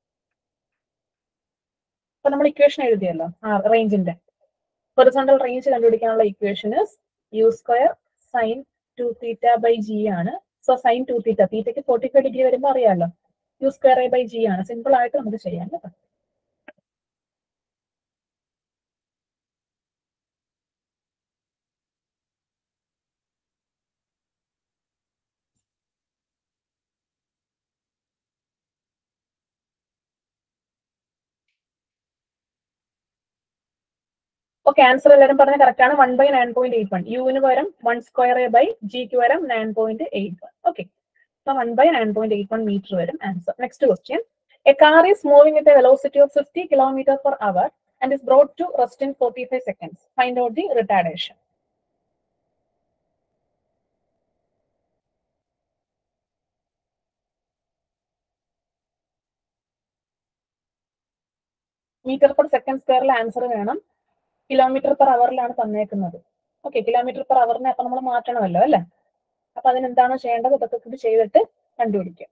അപ്പൊ നമ്മൾ equation എഴുതിയല്ലോ ആ റേഞ്ചിന്റെ horizontal range കണ്ടുപിടിക്കാനുള്ള equation u square sine two theta by g ആണ് so sine two theta തീറ്റയ്ക്ക് forty five degree വരുമ്പോൾ അറിയാമല്ലോ യു സ്ക്വയർ ബൈ ജി ആണ് സിമ്പിൾ ആയിട്ട് നമുക്ക് ചെയ്യാൻ കേട്ടോ ഓക്കെ ആൻസർ എല്ലാവരും പറഞ്ഞ കറക്റ്റ് ആണ് one by nine point eight one യുവിന് പകരം വൺ സ്ക്വയർ ബൈ ജിക്ക് പകരം nine point eight one okay അപ്പൊ one by nine point eight one metre വരും answer next question a car is moving with a velocity of fifty kilometre per hour and is brought to rest in forty five seconds find out the retardation metre per second സ്ക്വയറിൽ answer വേണം kilometre per അവറിലാണ് തന്നേക്കുന്നത് okay kilometre per അവറിനെ അപ്പൊ നമ്മൾ മാറ്റണമല്ലോ അല്ലേ അപ്പൊ അതിനെന്താണോ ചെയ്യേണ്ടത് ഇതൊക്കെ കൂടി ചെയ്തിട്ട് കണ്ടുപിടിക്കുക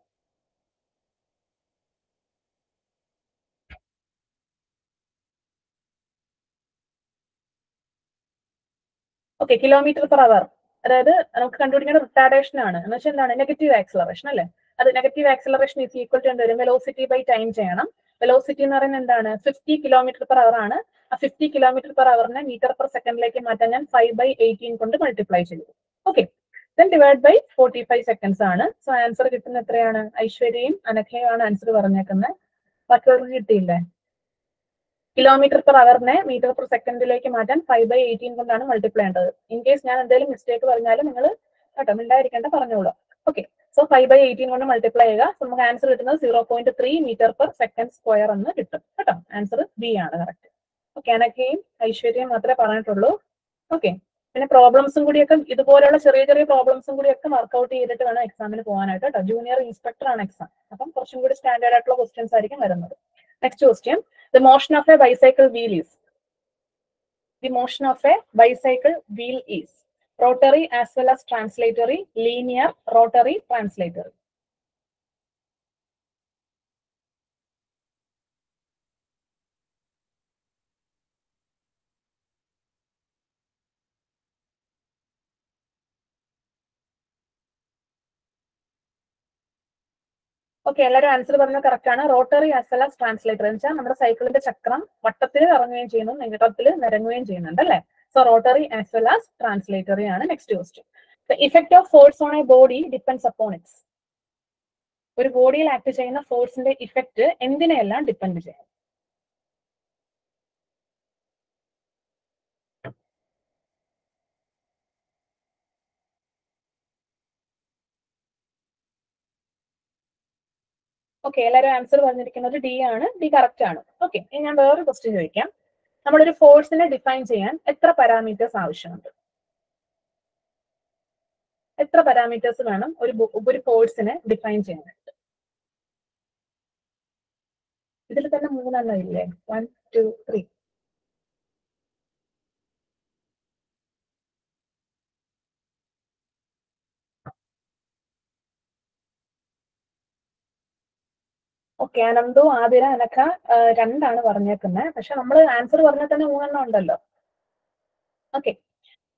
ഓക്കെ കിലോമീറ്റർ പെർ അവർ അതായത് നമുക്ക് കണ്ടുപിടിക്കേണ്ട റിട്ടാർഡേഷൻ ആണ് എന്ന് വെച്ചാൽ എന്താണ് നെഗറ്റീവ് ആക്സലറേഷൻ അല്ലേ അത് negative acceleration is equal to എന്ത് വെലോസിറ്റി ബൈ ടൈം ചെയ്യണം വെലോസിറ്റി എന്ന് പറയുന്നത് എന്താണ് ഫിഫ്റ്റി കിലോമീറ്റർ പെർ അവർ ആണ് ആ ഫിഫ്റ്റി കിലോമീറ്റർ പെർ അവറിനെ മീറ്റർ പെർ സെക്കൻഡിലേക്ക് മാറ്റാൻ ഞാൻ ഫൈവ് ബൈ എയ്റ്റീൻ കൊണ്ട് മൾട്ടിപ്ലൈ ചെയ്തു okay then divide by forty five seconds ആണ് സോ ആൻസർ കിട്ടുന്ന എത്രയാണ് ഐശ്വര്യയും അനഘയും ആണ് ആൻസർ പറഞ്ഞേക്കുന്നത് ബാക്കിയുള്ളവർക്ക് കിട്ടിയില്ലേ കിലോമീറ്റർ പെർ അവറിനെ മീറ്റർ പെർ സെക്കൻഡിലേക്ക് മാറ്റാൻ ഫൈവ് ബൈ എയ്റ്റീൻ കൊണ്ടാണ് മൾട്ടിപ്ലൈ ചെയ്യേണ്ടത് ഇൻ കേസ് ഞാൻ എന്തെങ്കിലും മിസ്റ്റേക്ക് പറഞ്ഞാലും നിങ്ങൾ കേട്ടോ മിണ്ടായിരിക്കേണ്ട പറഞ്ഞോളൂ okay so five by eighteen കൊണ്ട് മൾട്ടിപ്ലൈ ചെയ്യുക സോ നമുക്ക് ആൻസർ കിട്ടുന്നത് zero point three metre per second square എന്ന് കിട്ടും കേട്ടോ ആൻസർ ബി ആണ് കറക്റ്റ് ഓക്കെ അനക്കയും ഐശ്വര്യയും മാത്രമേ പറഞ്ഞിട്ടുള്ളൂ ഓക്കെ പിന്നെ പ്രോബ്ലംസും കൂടിയൊക്കെ ഇതുപോലെയുള്ള ചെറിയ ചെറിയ പ്രോബ്ലംസും കൂടിയൊക്കെ വർക്ക്ഔട്ട് ചെയ്തിട്ട് വേണം എക്സാമിന് പോകാനായിട്ട് കേട്ടോ ജൂനിയർ ഇൻസ്പെക്ടർ ആണ് എക്സാം അപ്പം കുറച്ചും കൂടി സ്റ്റാൻഡേർഡ് ആയിട്ടുള്ള ക്വസ്റ്റ്യൻസ് ആയിരിക്കും വരുന്നത് next question the motion of a bicycle wheel is the motion of a bicycle wheel is rotary as well as translatory, linear, rotary, translatory. Okay എല്ലാവരും ആൻസർ പറഞ്ഞത് correct ആണ് rotary as well as translator എന്ന് വെച്ചാൽ നമ്മുടെ സൈക്കിളിന്റെ ചക്രം വട്ടത്തിൽ കറങ്ങുകയും ചെയ്യുന്നു നീട്ടത്തിൽ നിരങ്ങുകയും ചെയ്യുന്നുണ്ട് അല്ലേ so rotary as well as translatory ആണ് next question the effect of force on a body depends upon its ഒരു ബോഡിയിൽ ആക്ട് ചെയ്യുന്ന ഫോഴ്സിന്റെ ഇഫക്റ്റ് എന്തിനെയെല്ലാം ഡിപ്പെൻഡ് ചെയ്യും ഓക്കെ എല്ലാവരും ആൻസർ പറഞ്ഞിരിക്കുന്നത് ഡി ആണ് ഡി കറക്റ്റ് ആണ് ഓക്കെ ഇനി ഞാൻ വേറൊരു ക്വസ്റ്റ്യൻ ചോദിക്കാം നമ്മളൊരു ഫോഴ്സിനെ ഡിഫൈൻ ചെയ്യാൻ എത്ര പാരാമീറ്റേഴ്സ് ആവശ്യമുണ്ട് എത്ര പാരാമീറ്റേഴ്സ് വേണം ഒരു ഒരു ഫോഴ്സിനെ ഡിഫൈൻ ചെയ്യാനായിട്ട് ഇതിൽ തന്നെ മൂന്നെണ്ണം ഇല്ലേ one two three okay Ananthu Athira Anakha രണ്ടാണ് പറഞ്ഞേക്കുന്നത് പക്ഷെ നമ്മൾ ആൻസർ പറഞ്ഞാൽ തന്നെ മൂന്നെണ്ണം ഉണ്ടല്ലോ ഓക്കെ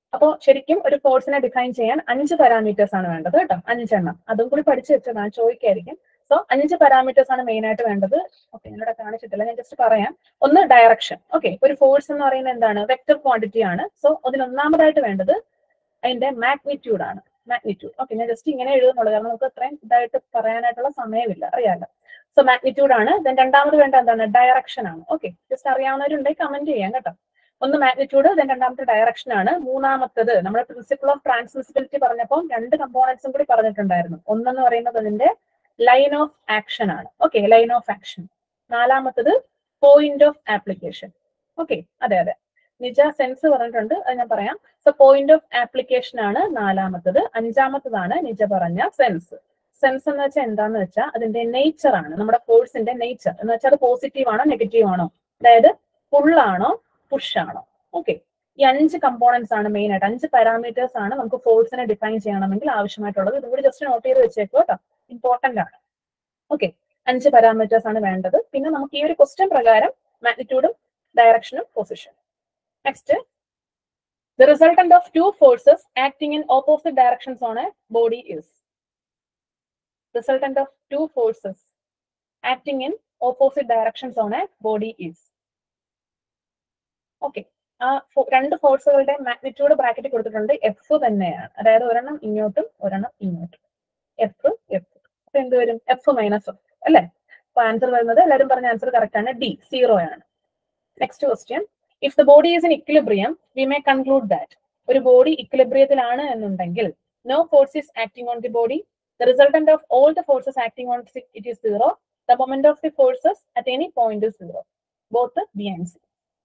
അപ്പോൾ ശരിക്കും ഒരു ഫോഴ്സിനെ ഡിഫൈൻ ചെയ്യാൻ അഞ്ച് പാരാമീറ്റേഴ്സ് ആണ് വേണ്ടത് കേട്ടോ അഞ്ചെണ്ണം അതും കൂടി പഠിച്ചു വെച്ചതാണ് ചോദിക്കായിരിക്കും സോ അഞ്ച് പാരാമീറ്റേഴ്സ് ആണ് മെയിൻ ആയിട്ട് വേണ്ടത് ഓക്കെ ഞാനിവിടെ കാണിച്ചിട്ടില്ല ഞാൻ ജസ്റ്റ് പറയാം ഒന്ന് ഡയറക്ഷൻ ഓക്കെ ഒരു ഫോഴ്സ് എന്ന് പറയുന്നത് എന്താണ് വെക്ടർ ക്വാണ്ടിറ്റി ആണ് സോ അതിൽ ഒന്നാമതായിട്ട് വേണ്ടത് അതിന്റെ മാഗ്നിറ്റ്യൂഡ് ആണ് മാഗ്നിറ്റ്യൂഡ് ഓക്കെ ഞാൻ ജസ്റ്റ് ഇങ്ങനെ എഴുതുന്നുള്ളൂ കാരണം നമുക്ക് അത്രയും ഇതായിട്ട് പറയാനായിട്ടുള്ള സമയമില്ല അറിയാലോ സോ മാഗ്നിറ്റ്യൂഡ് ആണ് ദെൻ രണ്ടാമത് വേണ്ട എന്താണ് ഡയറക്ഷൻ ആണ് ഓക്കെ ജസ്റ്റ് അറിയാവുന്നവരുണ്ടെങ്കിൽ കമന്റ് ചെയ്യാം കേട്ടോ ഒന്ന് മാഗ്നിറ്റ്യൂഡ് ദെൻ രണ്ടാമത്തെ ഡയറക്ഷൻ ആണ് മൂന്നാമത്തത് നമ്മുടെ പ്രിൻസിപ്പിൾ ഓഫ് ട്രാൻസ്മിസിബിലിറ്റി പറഞ്ഞപ്പോൾ രണ്ട് കമ്പോണൻസും കൂടി പറഞ്ഞിട്ടുണ്ടായിരുന്നു ഒന്നെന്ന് പറയുന്നത് അതിന്റെ ലൈൻ ഓഫ് ആക്ഷൻ ആണ് ഓക്കെ ലൈൻ ഓഫ് ആക്ഷൻ നാലാമത്തത് പോയിന്റ് ഓഫ് ആപ്ലിക്കേഷൻ ഓക്കെ അതെ അതെ നിജ സെൻസ് പറഞ്ഞിട്ടുണ്ട് അത് ഞാൻ പറയാം സോ പോയിന്റ് ഓഫ് ആപ്ലിക്കേഷൻ ആണ് നാലാമത്തത് അഞ്ചാമത്തതാണ് നിജ പറഞ്ഞ സെൻസ് സെൻസ് എന്ന് വെച്ചാൽ എന്താന്ന് വെച്ചാൽ അതിന്റെ നേച്ചർ ആണ് നമ്മുടെ ഫോഴ്സിന്റെ നേച്ചർ എന്ന് വെച്ചാൽ അത് പോസിറ്റീവ് ആണോ നെഗറ്റീവ് ആണോ അതായത് പുള്ളാണോ പുഷ് ആണോ ഓക്കെ ഈ അഞ്ച് കമ്പോണൻസ് ആണ് മെയിൻ ആയിട്ട് അഞ്ച് പാരാമീറ്റേഴ്സ് ആണ് നമുക്ക് ഫോഴ്സിനെ ഡിഫൈൻ ചെയ്യണമെങ്കിൽ ആവശ്യമായിട്ടുള്ളത് ഇതും കൂടി ജസ്റ്റ് നോട്ട് ചെയ്ത് വെച്ചേക്കോ കേട്ടോ ഇമ്പോർട്ടന്റ് ആണ് ഓക്കെ അഞ്ച് പാരാമീറ്റേഴ്സ് ആണ് വേണ്ടത് പിന്നെ നമുക്ക് ഈ ഒരു ക്വസ്റ്റ്യൻ പ്രകാരം മാഗ്നിറ്റ്യൂഡും ഡയറക്ഷനും position next the resultant of two forces acting in opposite directions on a body is resultant of two forces acting in opposite directions on a body is okay ആ ഫോ- രണ്ട് ഫോഴ്സുകളുടെ മാഗ്നിറ്റ്യൂഡ് ബ്രാക്കറ്റ് കൊടുത്തിട്ടുണ്ട് F തന്നെയാണ് അതായത് ഒരെണ്ണം ഇങ്ങോട്ടും ഒരെണ്ണം ഇങ്ങോട്ടും എഫ് എഫ് അപ്പൊ എന്ത് വരും എഫ് മൈനസ് എഫ് അല്ലേ അപ്പൊ ആൻസർ വരുന്നത് എല്ലാവരും പറഞ്ഞ ആൻസർ കറക്റ്റ് ആണ് ഡി സീറോ ആണ് next question if the body is in equilibrium we may conclude that ഒരു ബോഡി ഇക്വിലിബ്രിയത്തിലാണ് എന്നുണ്ടെങ്കിൽ no force is acting on the body the resultant of all the forces acting on it is zero the moment of the forces at any point is zero both B and C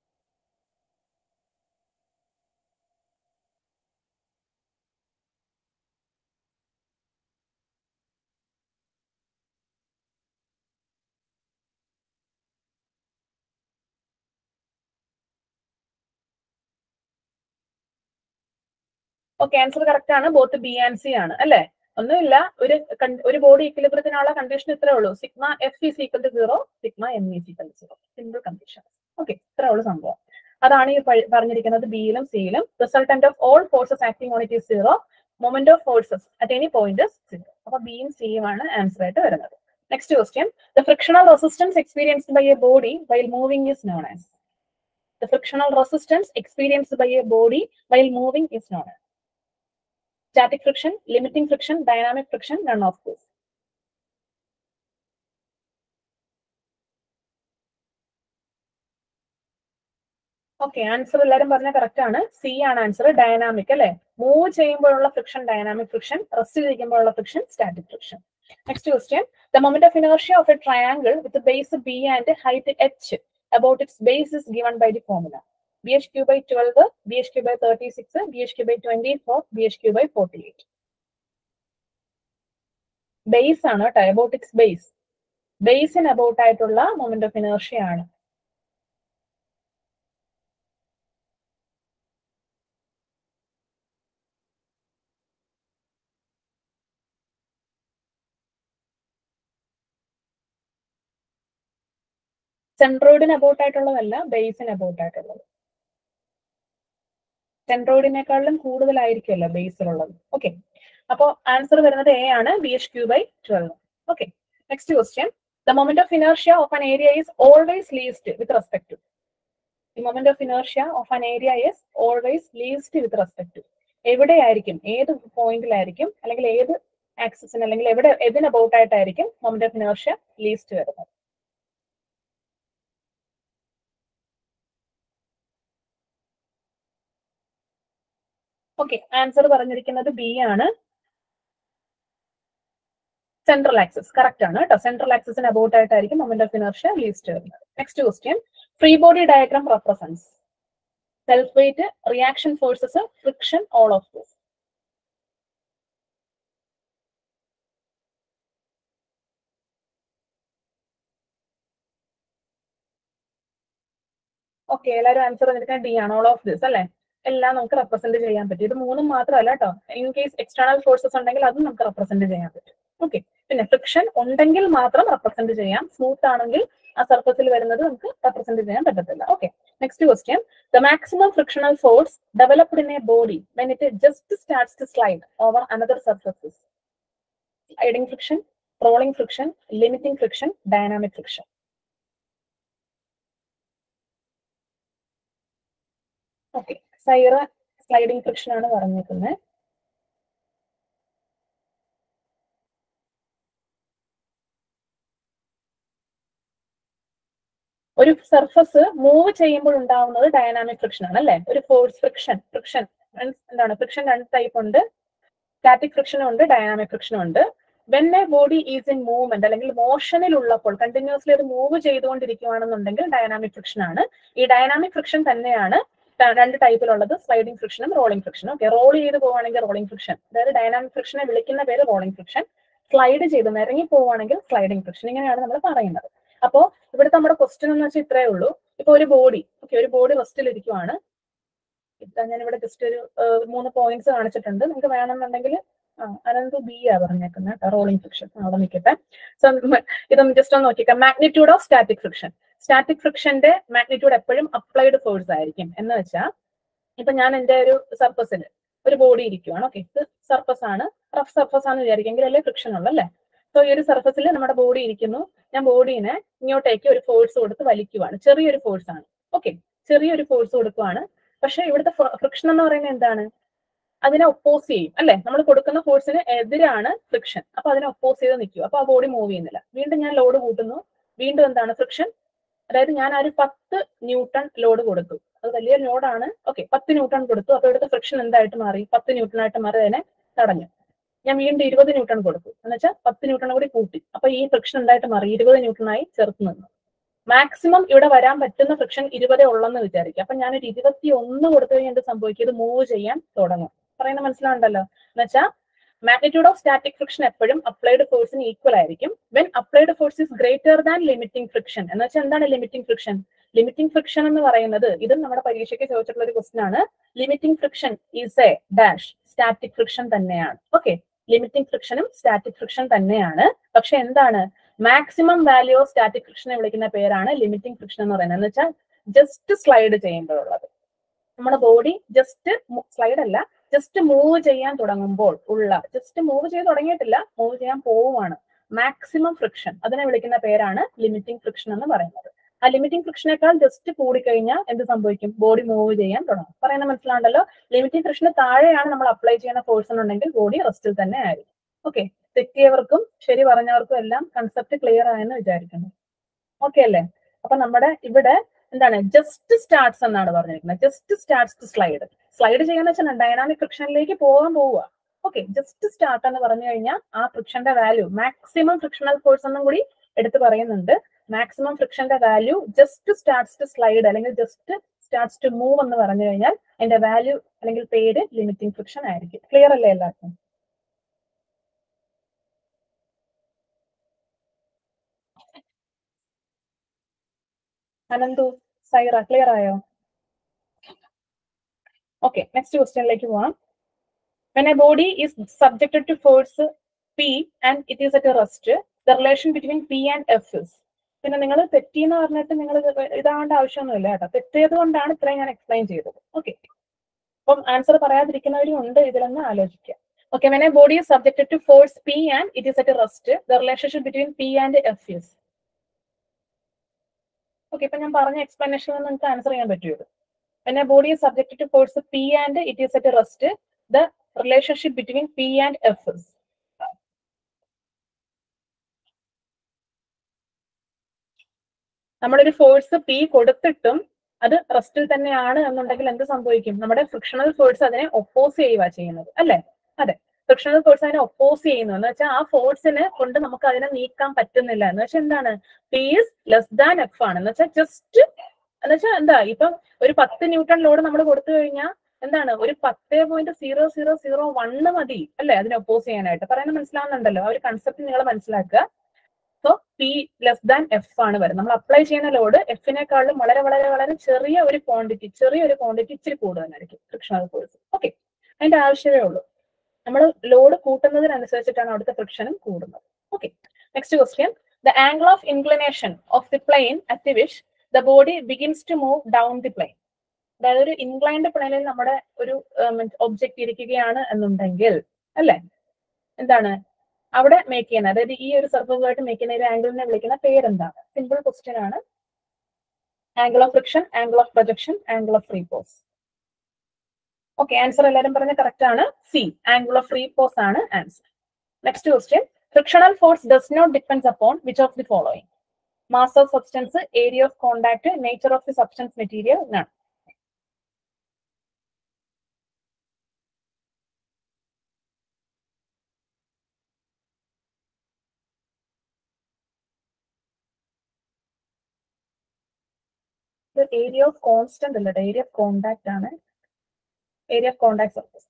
okay answer correct ആണ് both B and C ആണ് അല്ലെ ഒന്നുമില്ല ഒരു കൺ- ഒരു body ഇക്വിലിബ്രത്തിനുള്ള condition ഇത്രേ ഉള്ളൂ sigma F is equal to zero sigma M is equal to zero simple condition okay ഇത്രേ ഉള്ളൂ സംഭവം അതാണ് ഈ പ- പറഞ്ഞിരിക്കുന്നത് ബിയിലും സിയിലും resultant of all forces acting on it is zero moment of forces at any point zero അപ്പൊ ബിയും സിയും ആണ് ആൻസർ ആയിട്ട് വരുന്നത് next question the frictional resistance experienced by a body while moving is known as the frictional resistance experienced by a body while moving is known as static friction, limiting friction, dynamic friction, none of this. Okay answer എല്ലാവരും പറഞ്ഞ correct ആണ് C ആണ് answer dynamic അല്ലെ move ചെയ്യുമ്പോഴുള്ള friction dynamic friction rest ചെയ്യിക്കുമ്പോഴുള്ള friction static friction next question the moment of inertia of a triangle with base b and height h about its base is given by the formula bhq by 12 bhq by 36 bhq by 24 bhq by 48 base ആണ് കേട്ടോ about its base ബേസിന് about ആയിട്ടുള്ള moment of inertia ആണ് സെൻട്രോയിഡിന് about ആയിട്ടുള്ളതല്ല ബേസിന് about ആയിട്ടുള്ളത് സെൻട്രോയിഡിനേക്കാളും കൂടുതലായിരിക്കുമല്ലോ ബേസിലുള്ളത് ഓക്കെ അപ്പോ ആൻസർ വരുന്നത് എ ആണ് b h cube by twelve okay next question the moment of inertia of an area is always least with respect to the moment of inertia of an area is always least with respect to എവിടെയായിരിക്കും ഏത് പോയിന്റിലായിരിക്കും അല്ലെങ്കിൽ ഏത് ആക്സിസിന് അല്ലെങ്കിൽ എവിടെ എതിന് about ആയിട്ടായിരിക്കും മൊമെന്റ് ഓഫ് ഇനർഷ്യ ലീസ്റ്റ് വരുന്നത് ഓക്കെ ആൻസർ പറഞ്ഞിരിക്കുന്നത് ബി ആണ് സെൻട്രൽ ആക്സിസ് കറക്റ്റ് ആണ് കേട്ടോ സെൻട്രൽ ആക്സിസിന് അബൌട്ട് ആയിട്ടായിരിക്കും മൊമെന്റ് ഓഫ് ഇനർഷ്യ ലീസ്റ്റ് വരുന്നത് next question free body diagram represents self weight reaction forces friction all of this okay എല്ലാവരും answer വന്നിരിക്കുന്നത് ഡി ആണ് ഓൾ ഓഫ് ദിസ് അല്ലെ എല്ലാം നമുക്ക് റെപ്രസെന്റ് ചെയ്യാൻ പറ്റും ഇത് മൂന്നും മാത്രമല്ല കേട്ടോ ഇൻ കേസ് എക്സ്റ്റേണൽ ഫോഴ്സസ് ഉണ്ടെങ്കിൽ അതും നമുക്ക് റെപ്രസെന്റ് ചെയ്യാൻ പറ്റും ഓക്കെ പിന്നെ ഫ്രിക്ഷൻ ഉണ്ടെങ്കിൽ മാത്രം റെപ്രസെന്റ് ചെയ്യാം സ്മൂത്ത് ആണെങ്കിൽ ആ സർഫസിൽ വരുന്നത് നമുക്ക് റെപ്രസെന്റ് ചെയ്യാൻ പറ്റത്തില്ല okay next question the maximum frictional force developed in a body when it just starts to slide over another surfaces sliding friction rolling friction limiting friction dynamic friction okay Saira sliding friction ആണ് പറഞ്ഞേക്കുന്നത് ഒരു surface move ചെയ്യുമ്പോൾ ഉണ്ടാവുന്നത് dynamic friction ആണ് അല്ലെ ഒരു force friction friction എന്താണ് friction രണ്ട് ടൈപ്പ് ഉണ്ട് സ്റ്റാറ്റിക് ഫ്രിക്ഷനും ഉണ്ട് ഡൈനാമിക് ഫ്രിക്ഷനും ഉണ്ട് when a body is in movement അല്ലെങ്കിൽ മോഷനിൽ ഉള്ളപ്പോൾ കണ്ടിന്യൂസ്ലി അത് മൂവ് ചെയ്തുകൊണ്ടിരിക്കുകയാണെന്നുണ്ടെങ്കിൽ ഡൈനാമിക് ഫ്രിക്ഷൻ ആണ് ഈ ഡൈനാമിക് ഫ്രിക്ഷൻ തന്നെയാണ് രണ്ട് ടൈപ്പിലുള്ളത് സ്ലൈഡിംഗ് ഫ്രിക്ഷനും റോളിംഗ് ഫ്രിക്ഷനും ഓക്കെ റോൾ ചെയ്ത് പോവുകയാണെങ്കിൽ റോളിംഗ് ഫ്രിക്ഷൻ അതായത് ഡൈനാമിക് ഫ്രിക്ഷനെ വിളിക്കുന്ന പേര് റോളിംഗ് ഫ്രിക്ഷൻ സ്ലൈഡ് ചെയ്ത് നിരങ്ങി പോവുകയാണെങ്കിൽ സ്ലൈഡിംഗ് ഫ്രിക്ഷൻ ഇങ്ങനെയാണ് നമ്മൾ പറയുന്നത് അപ്പോ ഇവിടുത്തെ നമ്മുടെ ക്വസ്റ്റ്യൻ എന്ന് വെച്ചാൽ ഇത്രയേ ഉള്ളൂ ഇപ്പൊ ഒരു ബോഡി ഓക്കെ ഒരു ബോഡി റെസ്റ്റിൽ ഇരിക്കുവാണ് ഞാൻ ഇവിടെ ജസ്റ്റ് ഒരു മൂന്ന് പോയിന്റ്സ് കാണിച്ചിട്ടുണ്ട് നിങ്ങൾക്ക് വേണമെന്നുണ്ടെങ്കിൽ അനന്ത് ബി ആ പറഞ്ഞേക്കുന്നത് റോളിംഗ് ഫ്രിക്ഷൻ അവിടെ നിൽക്കട്ടെ സോ ഇതൊന്ന് ജസ്റ്റ് ഒന്ന് നോക്കിക്കാം magnitude of static friction static ഫ്രിക്ഷന്റെ മാഗ്നിറ്റ്യൂഡ് എപ്പോഴും അപ്ലൈഡ് ഫോഴ്സ് ആയിരിക്കും എന്ന് വെച്ചാൽ ഇപ്പൊ ഞാൻ എന്റെ ഒരു സർഫസിൽ ഒരു ബോഡി ഇരിക്കുവാണ് ഓക്കെ ഇത് സർഫസ് ആണ് റഫ് സർഫസ് ആണെന്ന് വിചാരിക്കുമെങ്കിൽ അല്ലേ ഫ്രിക്ഷൻ ഉള്ളു അല്ലേ സോ ഈ ഒരു സർഫസിൽ നമ്മുടെ ബോഡി ഇരിക്കുന്നു ഞാൻ ബോഡീനെ ഇങ്ങോട്ടേക്ക് ഒരു ഫോഴ്സ് കൊടുത്ത് വലിക്കുവാണ് ചെറിയൊരു ഫോഴ്സ് ആണ് ഓക്കെ ചെറിയൊരു ഫോഴ്സ് കൊടുക്കുവാണ് പക്ഷെ ഇവിടുത്തെ ഫ്രിക്ഷൻ എന്ന് പറയുന്നത് എന്താണ് അതിനെ ഒപ്പോസ് ചെയ്യും അല്ലെ നമ്മൾ കൊടുക്കുന്ന ഫോഴ്സിന് എതിരാണ് ഫ്രിക്ഷൻ അപ്പൊ അതിനെ ഒപ്പോസ് ചെയ്ത് നിൽക്കും അപ്പൊ ആ ബോഡി മൂവ് ചെയ്യുന്നില്ല വീണ്ടും ഞാൻ ലോഡ് കൂട്ടുന്നു വീണ്ടും എന്താണ് ഫ്രിക്ഷൻ അതായത് ഞാൻ ആ ഒരു പത്ത് ന്യൂട്ടൺ ലോഡ് കൊടുത്തു അത് വലിയ ലോഡാണ് ഓക്കെ പത്ത് ന്യൂട്ടൺ കൊടുത്തു അപ്പൊ ഇവിടുത്തെ ഫ്രിക്ഷൻ എന്തായിട്ട് മാറി പത്ത് ന്യൂട്ടൺ ആയിട്ട് മാറി അതിനെ തടഞ്ഞു ഞാൻ വീണ്ടും ഇരുപത് ന്യൂട്ടൺ കൊടുത്തു എന്ന് വെച്ചാൽ പത്ത് ന്യൂട്ടൺ കൂടി കൂട്ടി അപ്പൊ ഈ ഫ്രിക്ഷൻ ഉണ്ടായിട്ട് മാറി ഇരുപത് ന്യൂട്ടണായി ചേർത്ത് നിന്നു മാക്സിമം ഇവിടെ വരാൻ പറ്റുന്ന ഫ്രിക്ഷൻ ഇരുപതേ ഉള്ളെന്ന് വിചാരിക്കുക അപ്പൊ ഞാനൊരു ഇരുപത്തി ഒന്ന് കൊടുത്തു കഴിഞ്ഞാൽ എന്ത് സംഭവിക്കും ഇത് മൂവ് ചെയ്യാൻ തുടങ്ങും പറയുന്ന മനസ്സിലാണ്ടല്ലോ എന്ന് വെച്ചാൽ മാഗ്നിറ്റ്യൂഡ് ഓഫ് സ്റ്റാറ്റിക് ഫ്രിക്ഷൻ എപ്പോഴും അപ്ലൈഡ് ഫോഴ്സിന് ഈക്വൽ ആയിരിക്കും when applied force is greater than limiting friction എന്ന് വെച്ചാൽ എന്താണ് ലിമിറ്റിംഗ് ഫ്രിക്ഷൻ ലിമിറ്റിംഗ് ഫ്രിക്ഷൻ എന്ന് പറയുന്നത് ഇതും നമ്മുടെ പരീക്ഷയ്ക്ക് ചോദിച്ചിട്ടുള്ള ഒരു ക്വസ്റ്റൻ ആണ് limiting friction is a dash static friction തന്നെയാണ് ഓക്കെ ലിമിറ്റിംഗ് ഫ്രിക്ഷനും സ്റ്റാറ്റിക് ഫ്രിക്ഷൻ തന്നെയാണ് പക്ഷെ എന്താണ് മാക്സിമം വാല്യൂ ഓഫ് സ്റ്റാറ്റിക് ഫ്രിക്ഷനെ വിളിക്കുന്ന പേരാണ് ലിമിറ്റിംഗ് ഫ്രിക്ഷൻ എന്ന് പറയുന്നത് എന്ന് വെച്ചാൽ ജസ്റ്റ് സ്ലൈഡ് ചെയ്യുമ്പോഴുള്ളത് നമ്മുടെ ബോഡി ജസ്റ്റ് സ്ലൈഡ് അല്ല ജസ്റ്റ് മൂവ് ചെയ്യാൻ തുടങ്ങുമ്പോൾ ഉള്ള ജസ്റ്റ് മൂവ് ചെയ്ത് തുടങ്ങിയിട്ടില്ല മൂവ് ചെയ്യാൻ പോവുകയാണ് മാക്സിമം ഫ്രിക്ഷൻ അതിനെ വിളിക്കുന്ന പേരാണ് ലിമിറ്റിംഗ് ഫ്രിക്ഷൻ എന്ന് പറയുന്നത് ആ ലിമിറ്റിംഗ് ഫ്രിക്ഷനേക്കാൾ ജസ്റ്റ് കൂടിക്കഴിഞ്ഞാൽ എന്ത് സംഭവിക്കും ബോഡി മൂവ് ചെയ്യാൻ തുടങ്ങും പറയുന്ന മനസ്സിലാണ്ടല്ലോ ലിമിറ്റിംഗ് ഫ്രിക്ഷന് താഴെയാണ് നമ്മൾ അപ്ലൈ ചെയ്യുന്ന ഫോഴ്സ് എന്നുണ്ടെങ്കിൽ ബോഡി റെസ്റ്റിൽ തന്നെ ആയിരിക്കും ഓക്കെ തെറ്റിയവർക്കും ശരി പറഞ്ഞവർക്കും എല്ലാം കൺസെപ്റ്റ് ക്ലിയർ ആയെന്ന് വിചാരിക്കുന്നു ഓക്കെ അല്ലേ അപ്പൊ നമ്മുടെ ഇവിടെ എന്താണ് ജസ്റ്റ് സ്റ്റാർട്ട്സ് എന്നാണ് പറഞ്ഞിരിക്കുന്നത് just starts to slide slide ചെയ്യാന്ന് വെച്ചാൽ ഡൈനാമിക് ഫ്രിക്ഷനിലേക്ക് പോകാൻ പോവുക ഓക്കെ ജസ്റ്റ് സ്റ്റാർട്ട് എന്ന് പറഞ്ഞു കഴിഞ്ഞാൽ ആ ഫ്രിക്ഷന്റെ വാല്യൂ മാക്സിമം ഫ്രിക്ഷണൽ ഫോഴ്സ് എന്നും കൂടി എടുത്ത് പറയുന്നുണ്ട് മാക്സിമം ഫ്രിക്ഷന്റെ value just starts to slide അല്ലെങ്കിൽ ജസ്റ്റ് സ്റ്റാർട്ട്സ് ടു മൂവ് എന്ന് പറഞ്ഞു കഴിഞ്ഞാൽ അതിന്റെ വാല്യൂ അല്ലെങ്കിൽ പേര് ലിമിറ്റിംഗ് ഫ്രിക്ഷൻ ആയിരിക്കും ക്ലിയർ അല്ലേ എല്ലാവർക്കും അനന്തു സൈറ ക്ലിയർ ആയോ ഓക്കെ നെക്സ്റ്റ് ക്വസ്റ്റ്യനിലേക്ക് പോവാം when a body is subjected to force P and it is at a rest the relation between P and F is പിന്നെ നിങ്ങൾ തെറ്റിയെന്ന് പറഞ്ഞിട്ട് നിങ്ങൾ ഇതാവേണ്ട ആവശ്യമൊന്നുമില്ല കേട്ടോ തെറ്റിയത് കൊണ്ടാണ് ഇത്രയും ഞാൻ എക്സ്പ്ലെയിൻ ചെയ്തത് ഓക്കെ അപ്പം ആൻസർ പറയാതിരിക്കുന്നവരും ഉണ്ട് ഇതിലൊന്ന് ആലോചിക്കുക okay when a body is subjected to force P and it is at a rest the relationship between P and F is okay ഇപ്പൊ ഞാൻ പറഞ്ഞ എക്സ്പ്ലനേഷനിൽ നിങ്ങൾക്ക് ആൻസർ ചെയ്യാൻ പറ്റുമോ when a body is subjected to force P and it is at a rest, the relationship between P and F is. നമ്മളൊരു force P കൊടുത്തിട്ടും അത് റെസ്റ്റിൽ തന്നെയാണ് എന്നുണ്ടെങ്കിൽ എന്ത് സംഭവിക്കും നമ്മുടെ ഫ്രിക്ഷണൽ ഫോഴ്സ് അതിനെ ഒപ്പോസ് ചെയ്യുക ചെയ്യുന്നത് അല്ലെ അതെ ഫ്രിക്ഷണൽ ഫോഴ്സ് അതിനെ ഒപ്പോസ് ചെയ്യുന്നു എന്ന് വെച്ചാൽ ആ ഫോഴ്സിനെ കൊണ്ട് നമുക്ക് അതിനെ നീക്കാൻ പറ്റുന്നില്ല എന്ന് വെച്ചാൽ എന്താണ് P is less than F ആണ് എന്ന് വെച്ചാൽ ജസ്റ്റ് എന്ന് വെച്ചാൽ എന്താ ഇപ്പം ഒരു പത്ത് ന്യൂട്ടൺ ലോഡ് നമ്മൾ കൊടുത്തു കഴിഞ്ഞാൽ എന്താണ് ഒരു പത്തേ point zero zero zero one മതി അല്ലെ അതിനെ ഒപ്പോസ് ചെയ്യാനായിട്ട് പറയുന്നത് മനസ്സിലാവുന്നുണ്ടല്ലോ ആ ഒരു കൺസെപ്റ്റ് നിങ്ങൾ മനസ്സിലാക്കുക so P less than F ആണ് വരുന്നത് നമ്മൾ അപ്ലൈ ചെയ്യുന്ന ലോഡ് എഫിനേക്കാളും വളരെ വളരെ വളരെ ചെറിയ ഒരു ക്വാണ്ടിറ്റി ചെറിയ ഒരു ക്വാണ്ടിറ്റി ഇച്ചിരി കൂടുതലായിരിക്കും ഫ്രിക്ഷണൽ ഫോഴ്സ് ഓക്കെ അതിന്റെ ആവശ്യമേ ഉള്ളൂ നമ്മൾ ലോഡ് കൂട്ടുന്നതിനനുസരിച്ചിട്ടാണ് അവിടുത്തെ ഫ്രിക്ഷനും കൂടുന്നത് okay next question the angle of inclination of the plane at which the body begins to move down the plane അതായത് ഒരു ഇൻക്ലൈൻഡ് പ്ലെയിനിൽ നമ്മുടെ ഒരു ഒബ്ജക്റ്റ് ഇരിക്കുകയാണ് എന്നുണ്ടെങ്കിൽ അല്ലെ എന്താണ് അവിടെ മേക്ക് ചെയ്യുന്ന അതായത് ഈ ഒരു സർഫസുമായിട്ട് മേക്ക് ചെയ്യുന്ന ഒരു ആംഗിളിനെ വിളിക്കുന്ന പേരെന്താണ് സിമ്പിൾ ക്വസ്റ്റ്യൻ ആണ് angle of friction angle of projection angle of repose okay answer എല്ലാവരും പറഞ്ഞ കറക്റ്റ് ആണ് C angle of repose ആണ് answer next question frictional force does not depends upon which of the following mass of substance area of contact nature of the substance material none area of constant അല്ല area of contact ആണ് area of contact surface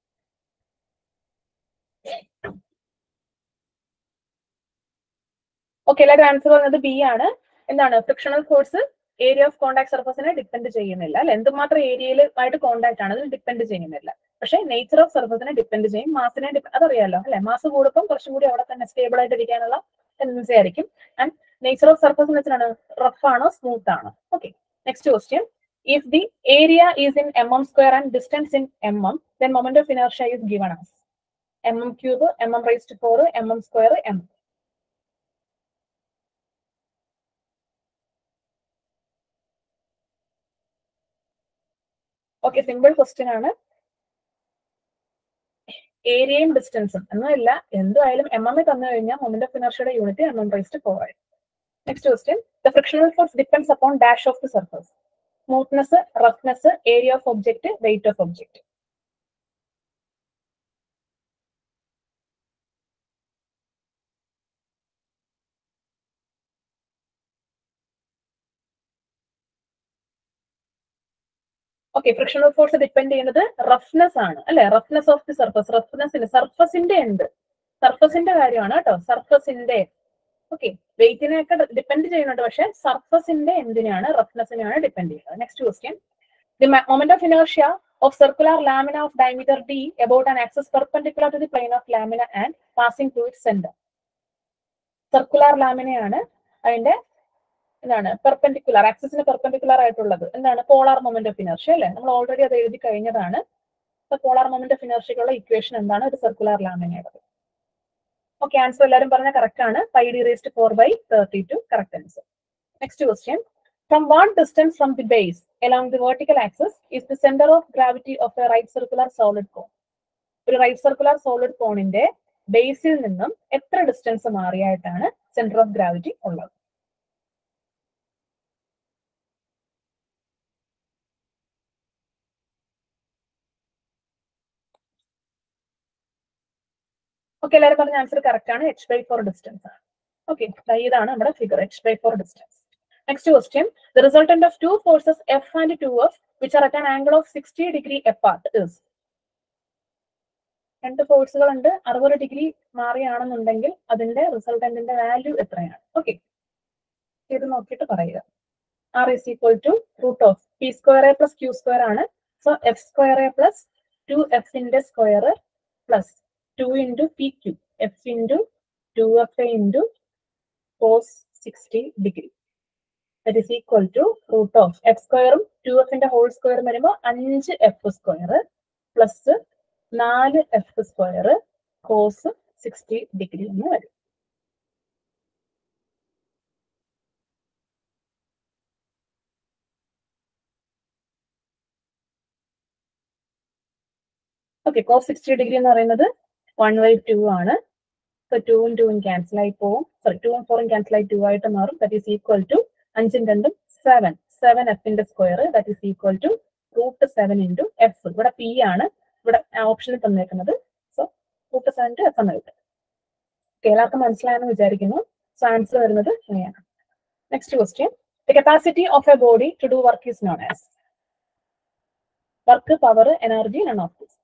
okay എല്ലാവരും answer പറഞ്ഞത് B ആണ് എന്താണ് frictional force area of contact സർഫസിനെ depend ചെയ്യുന്നില്ല അല്ലെ എന്തുമാത്രം ഏരിയയിൽ ആയിട്ട് കോണ്ടാക്ട് ആണ് അതിൽ ഡിപ്പെൻഡ് ചെയ്യുന്നില്ല പക്ഷെ നേച്ചർ ഓഫ് സർഫസിനെ ഡിപ്പെൻഡ് ചെയ്യും മാസിനെ അതറിയാലോ അല്ലെ മാസ് കൂടുമ്പോൾ കുറച്ചും കൂടി അവിടെ തന്നെ സ്റ്റേബിൾ ആയിട്ട് ഇരിക്കാനുള്ള ടെൻഡൻസി ആയിരിക്കും ആൻഡ് നേച്ചർ ഓഫ് സർഫസ് എന്ന് വെച്ചാണ് റഫ് ആണോ സ്മൂത്ത് ആണോ okay next question if the area is in mm square and distance in mm then moment of inertia is given as mm cube mm raised to 4 mm square m okay simple question ആണ് ഏരിയയും ഡിസ്റ്റൻസും എന്നല്ല എന്തായാലും M M തന്നു കഴിഞ്ഞാൽ moment of ഇനർഷ്യയുടെ unit M M raised four ആയി next question the frictional force depends upon dash of the surface smoothness roughness area of object weight of object okay frictional force depend ചെയ്യുന്നത് roughness ആണ് അല്ലെ roughness of the surface റഫ്നെസ്സിന് സർഫസിന്റെ ഉണ്ട് സർഫസിന്റെ കാര്യമാണ് കേട്ടോ സർഫസിന്റെ ഓക്കെ വെയിറ്റിനെ ഒക്കെ ഡിപ്പെൻഡ് ചെയ്യുന്നുണ്ട് പക്ഷെ സർഫസിന്റെ എന്തിനാണ് റഫ്നെസ്സിനാണ് ഡിപ്പെൻഡ് ചെയ്യുന്നത് next question the moment of inertia of circular lamina of diameter D about an axis perpendicular to the plane of lamina and passing to it center circular ലാമിനയാണ് അതിന്റെ എന്താണ് പെർപെൻഡിക്കുലർ ആക്സിസിന് പെർപെൻഡിക്കുലർ ആയിട്ടുള്ളത് എന്താണ് പോളാർ മൊമെന്റ് ഓഫ് ഇനർഷ്യ അല്ലെ നമ്മൾ already അത് എഴുതി കഴിഞ്ഞതാണ് പോളാർ മൊമെന്റ് ഓഫ് ഇനർഷ്യക്കുള്ള ഇക്വേഷൻ എന്താണ് ഒരു സർക്കുലർ ലാമിനയുടെ ഓക്കെ ആൻസർ എല്ലാവരും പറഞ്ഞ കറക്റ്റ് ആണ് five D raised four by thirty two correct answer next question from what distance from the base along the vertical axis is the centre of gravity of a right circular solid cone ഒരു right circular solid കോണിന്റെ ബേസിൽ നിന്നും എത്ര distance മാറിയായിട്ടാണ് center of gravity ഉള്ളത് okay എല്ലാവരും പറഞ്ഞ answer correct ആണ് എച്ച് ബൈ ഫോർ ഡിസ്റ്റൻസ് ആണ് ഓക്കെ ഇതാണ് നമ്മുടെ figure H by four distance next question the resultant of two forces F and two F which are at an angle of sixty degree apart is രണ്ട് ഫോഴ്സുകൾ ഉണ്ട് അറുപത് degree മാറിയാണെന്നുണ്ടെങ്കിൽ അതിന്റെ റിസൾട്ടന്റിന്റെ value എത്രയാണ് okay ഇത് നോക്കിയിട്ട് പറയുക R is equal to root of P square A plus Q square ആണ് so F square A plus two എഫിന്റെ square plus two into P Q F into two F A into cos sixty degree that is equal to root of F സ്ക്വയറും two എഫിന്റെ whole സ്ക്വയറും വരുമ്പോൾ അഞ്ച് F square plus നാല് F square cos sixty degree എന്ന് വരും okay cos sixty degree എന്ന് പറയുന്നത് വൺ ബൈ ടു ആണ് സോ ടൂവും ടൂവും ക്യാൻസൽ ആയി പോവും സോറി ടൂവും ഫോറും ക്യാൻസൽ ആയി ടു ആയിട്ട് മാറും ദറ്റ് ഈസ് ഈക്വൽ ടു അഞ്ചും രണ്ടും സെവൻ സെവൻ എഫിന്റെ square that is equal to root seven into F ഇവിടെ പി ആണ് ഇവിടെ ഓപ്ഷനിൽ തന്നേക്കുന്നത് so root seven two F എന്ന് കിട്ടും ഓക്കെ എല്ലാവർക്കും മനസ്സിലായെന്ന് വിചാരിക്കുന്നു സോ ആൻസർ വരുന്നത് ഇങ്ങനെയാണ് next question the capacity of a body to do work is known as work power energy none of this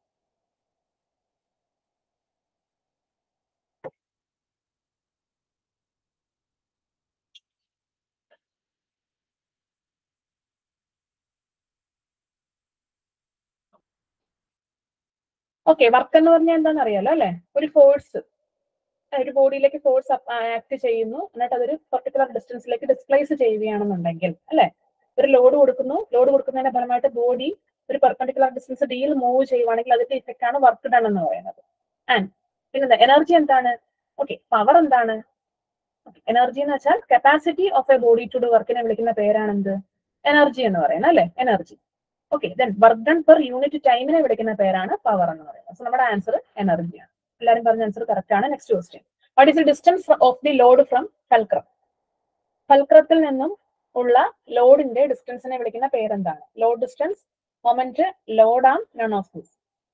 okay work എന്ന് പറഞ്ഞാൽ എന്താണെന്ന് അറിയാലോ അല്ലെ ഒരു ഫോഴ്സ് ഒരു ബോഡിയിലേക്ക് ഫോഴ്സ് ആക്ട് ചെയ്യുന്നു എന്നിട്ട് അതൊരു പെർട്ടിക്കുലർ ഡിസ്റ്റൻസിലേക്ക് ഡിസ്പ്ലേസ് ചെയ്യുകയാണെന്നുണ്ടെങ്കിൽ അല്ലെ ഒരു ലോഡ് കൊടുക്കുന്നു ലോഡ് കൊടുക്കുന്നതിന്റെ ഫലമായിട്ട് ബോഡി ഒരു പെർപെൻഡിക്കുലർ ഡിസ്റ്റൻസ് ഡിയിൽ മൂവ് ചെയ്യുവാണെങ്കിൽ അതിന്റെ ഇഫക്റ്റ് ആണ് വർക്ക് ഡൺ എന്ന് പറയുന്നത് ആൻഡ് പിന്നെ എനർജി എന്താണ് ഓക്കെ പവർ എന്താണ് എനർജി എന്ന് വെച്ചാൽ capacity of a body to do വർക്കിനെ വിളിക്കുന്ന പേരാണ് എന്ത് എനർജി എന്ന് പറയുന്നത് അല്ലെ energy okay then work done per unit ടൈമിനെ വിളിക്കുന്ന പേരാണ് പവർ എന്ന് പറയുന്നത് സോ നമ്മുടെ ആൻസർ എനർജിയാണ് എല്ലാവരും പറഞ്ഞ ആൻസർ കറക്റ്റ് ആണ് next question what is the distance of the load from fulcrum ഫൽക്രത്തിൽ നിന്നും ഉള്ള ലോഡിന്റെ ഡിസ്റ്റൻസിനെ വിളിക്കുന്ന പേരെന്താണ് load distance moment load arm none of this